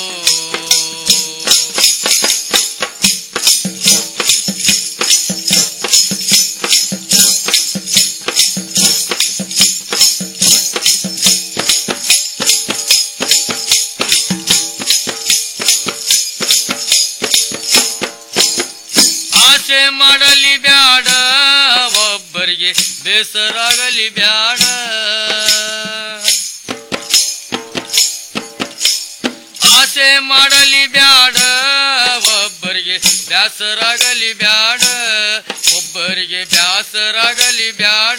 ಆಸೆ ಮಾಡಲಿ ಬ್ಯಾಡ ಒಬ್ಬರಿಗೆ ಬೇಸರಾಗಲಿ ಬ್ಯಾಡ ಆಸೆ ಮಾಡಲಿ ಬ್ಯಾಡ ಒಬ್ಬರಿಗೆ ಬ್ಯಾಸರಾಗಲಿ ಬ್ಯಾಡ ಒಬ್ಬರಿಗೆ ಬ್ಯಾಸರಾಗಲಿ ಬ್ಯಾಡ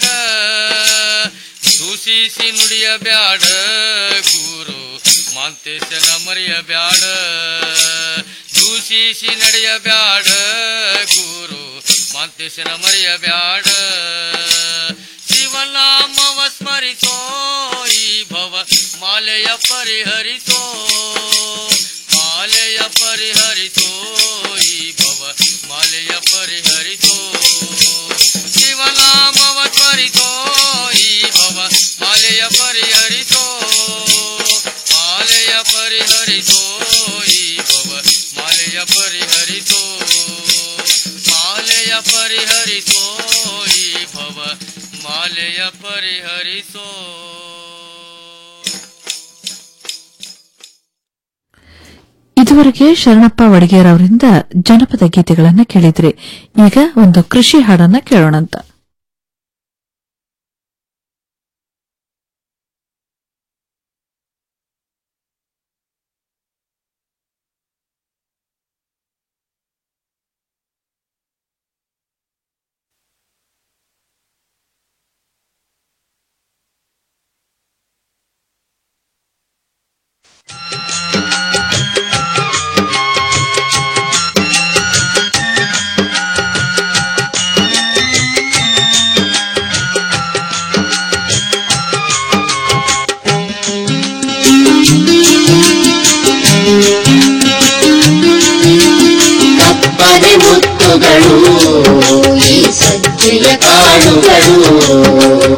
ದೂಷಿಸಿ ನುಡಿಯ ಬ್ಯಾಡ ಗುರು ಮಾಂತೇಶನ ಮರೆಯ ಬ್ಯಾಡ ದೂಷಿಸಿ ನಡೆಯ ಬ್ಯಾಡ ಗುರು ಮಾಂತೇಶನ ಮರೆಯ ಬ್ಯಾಡ ಶಿವನಾಮವ ಸ್ಮರಿಸೋ ಈ ಭವ ಮಾಲೆಯ ಪರಿಹರಿಸೋ ಮಾಲೆಯ ಪರಿಹರಿಸೋ ಈ ಭವ ಮಾಲೆಯ ಪರಿಹರಿಸೋ ಶಿವನಾಮವ ಸ್ಮರಿಸೋ ಈ ಭವ ಮಾಲೆಯ ಪರಿಹರಿಸೋ ಮಾಲೆಯ ಪರಿಹರಿಸೋ ಈ ಭವ ಮಾಲೆಯ ಪರಿಹರಿಸೋ ಮಾಲೆಯ ಪರಿಹರಿಸೋ ಈ ಭವ ಮಾಲೆಯ ಪರಿಹರಿಸೋ ಇದುವರೆಗೆ ಶರಣಪ್ಪ ವಡಗೇರ್ ಅವರಿಂದ ಜನಪದ ಗೀತೆಗಳನ್ನ ಕೇಳಿದ್ರಿ ಈಗ ಒಂದು ಕೃಷಿ ಹಾಡನ್ನ ಕೇಳೋಣಂತ ಕಾಳುಗಳು ಈ ಸಜ್ಜೆಯ ಕಾಳುಗಳು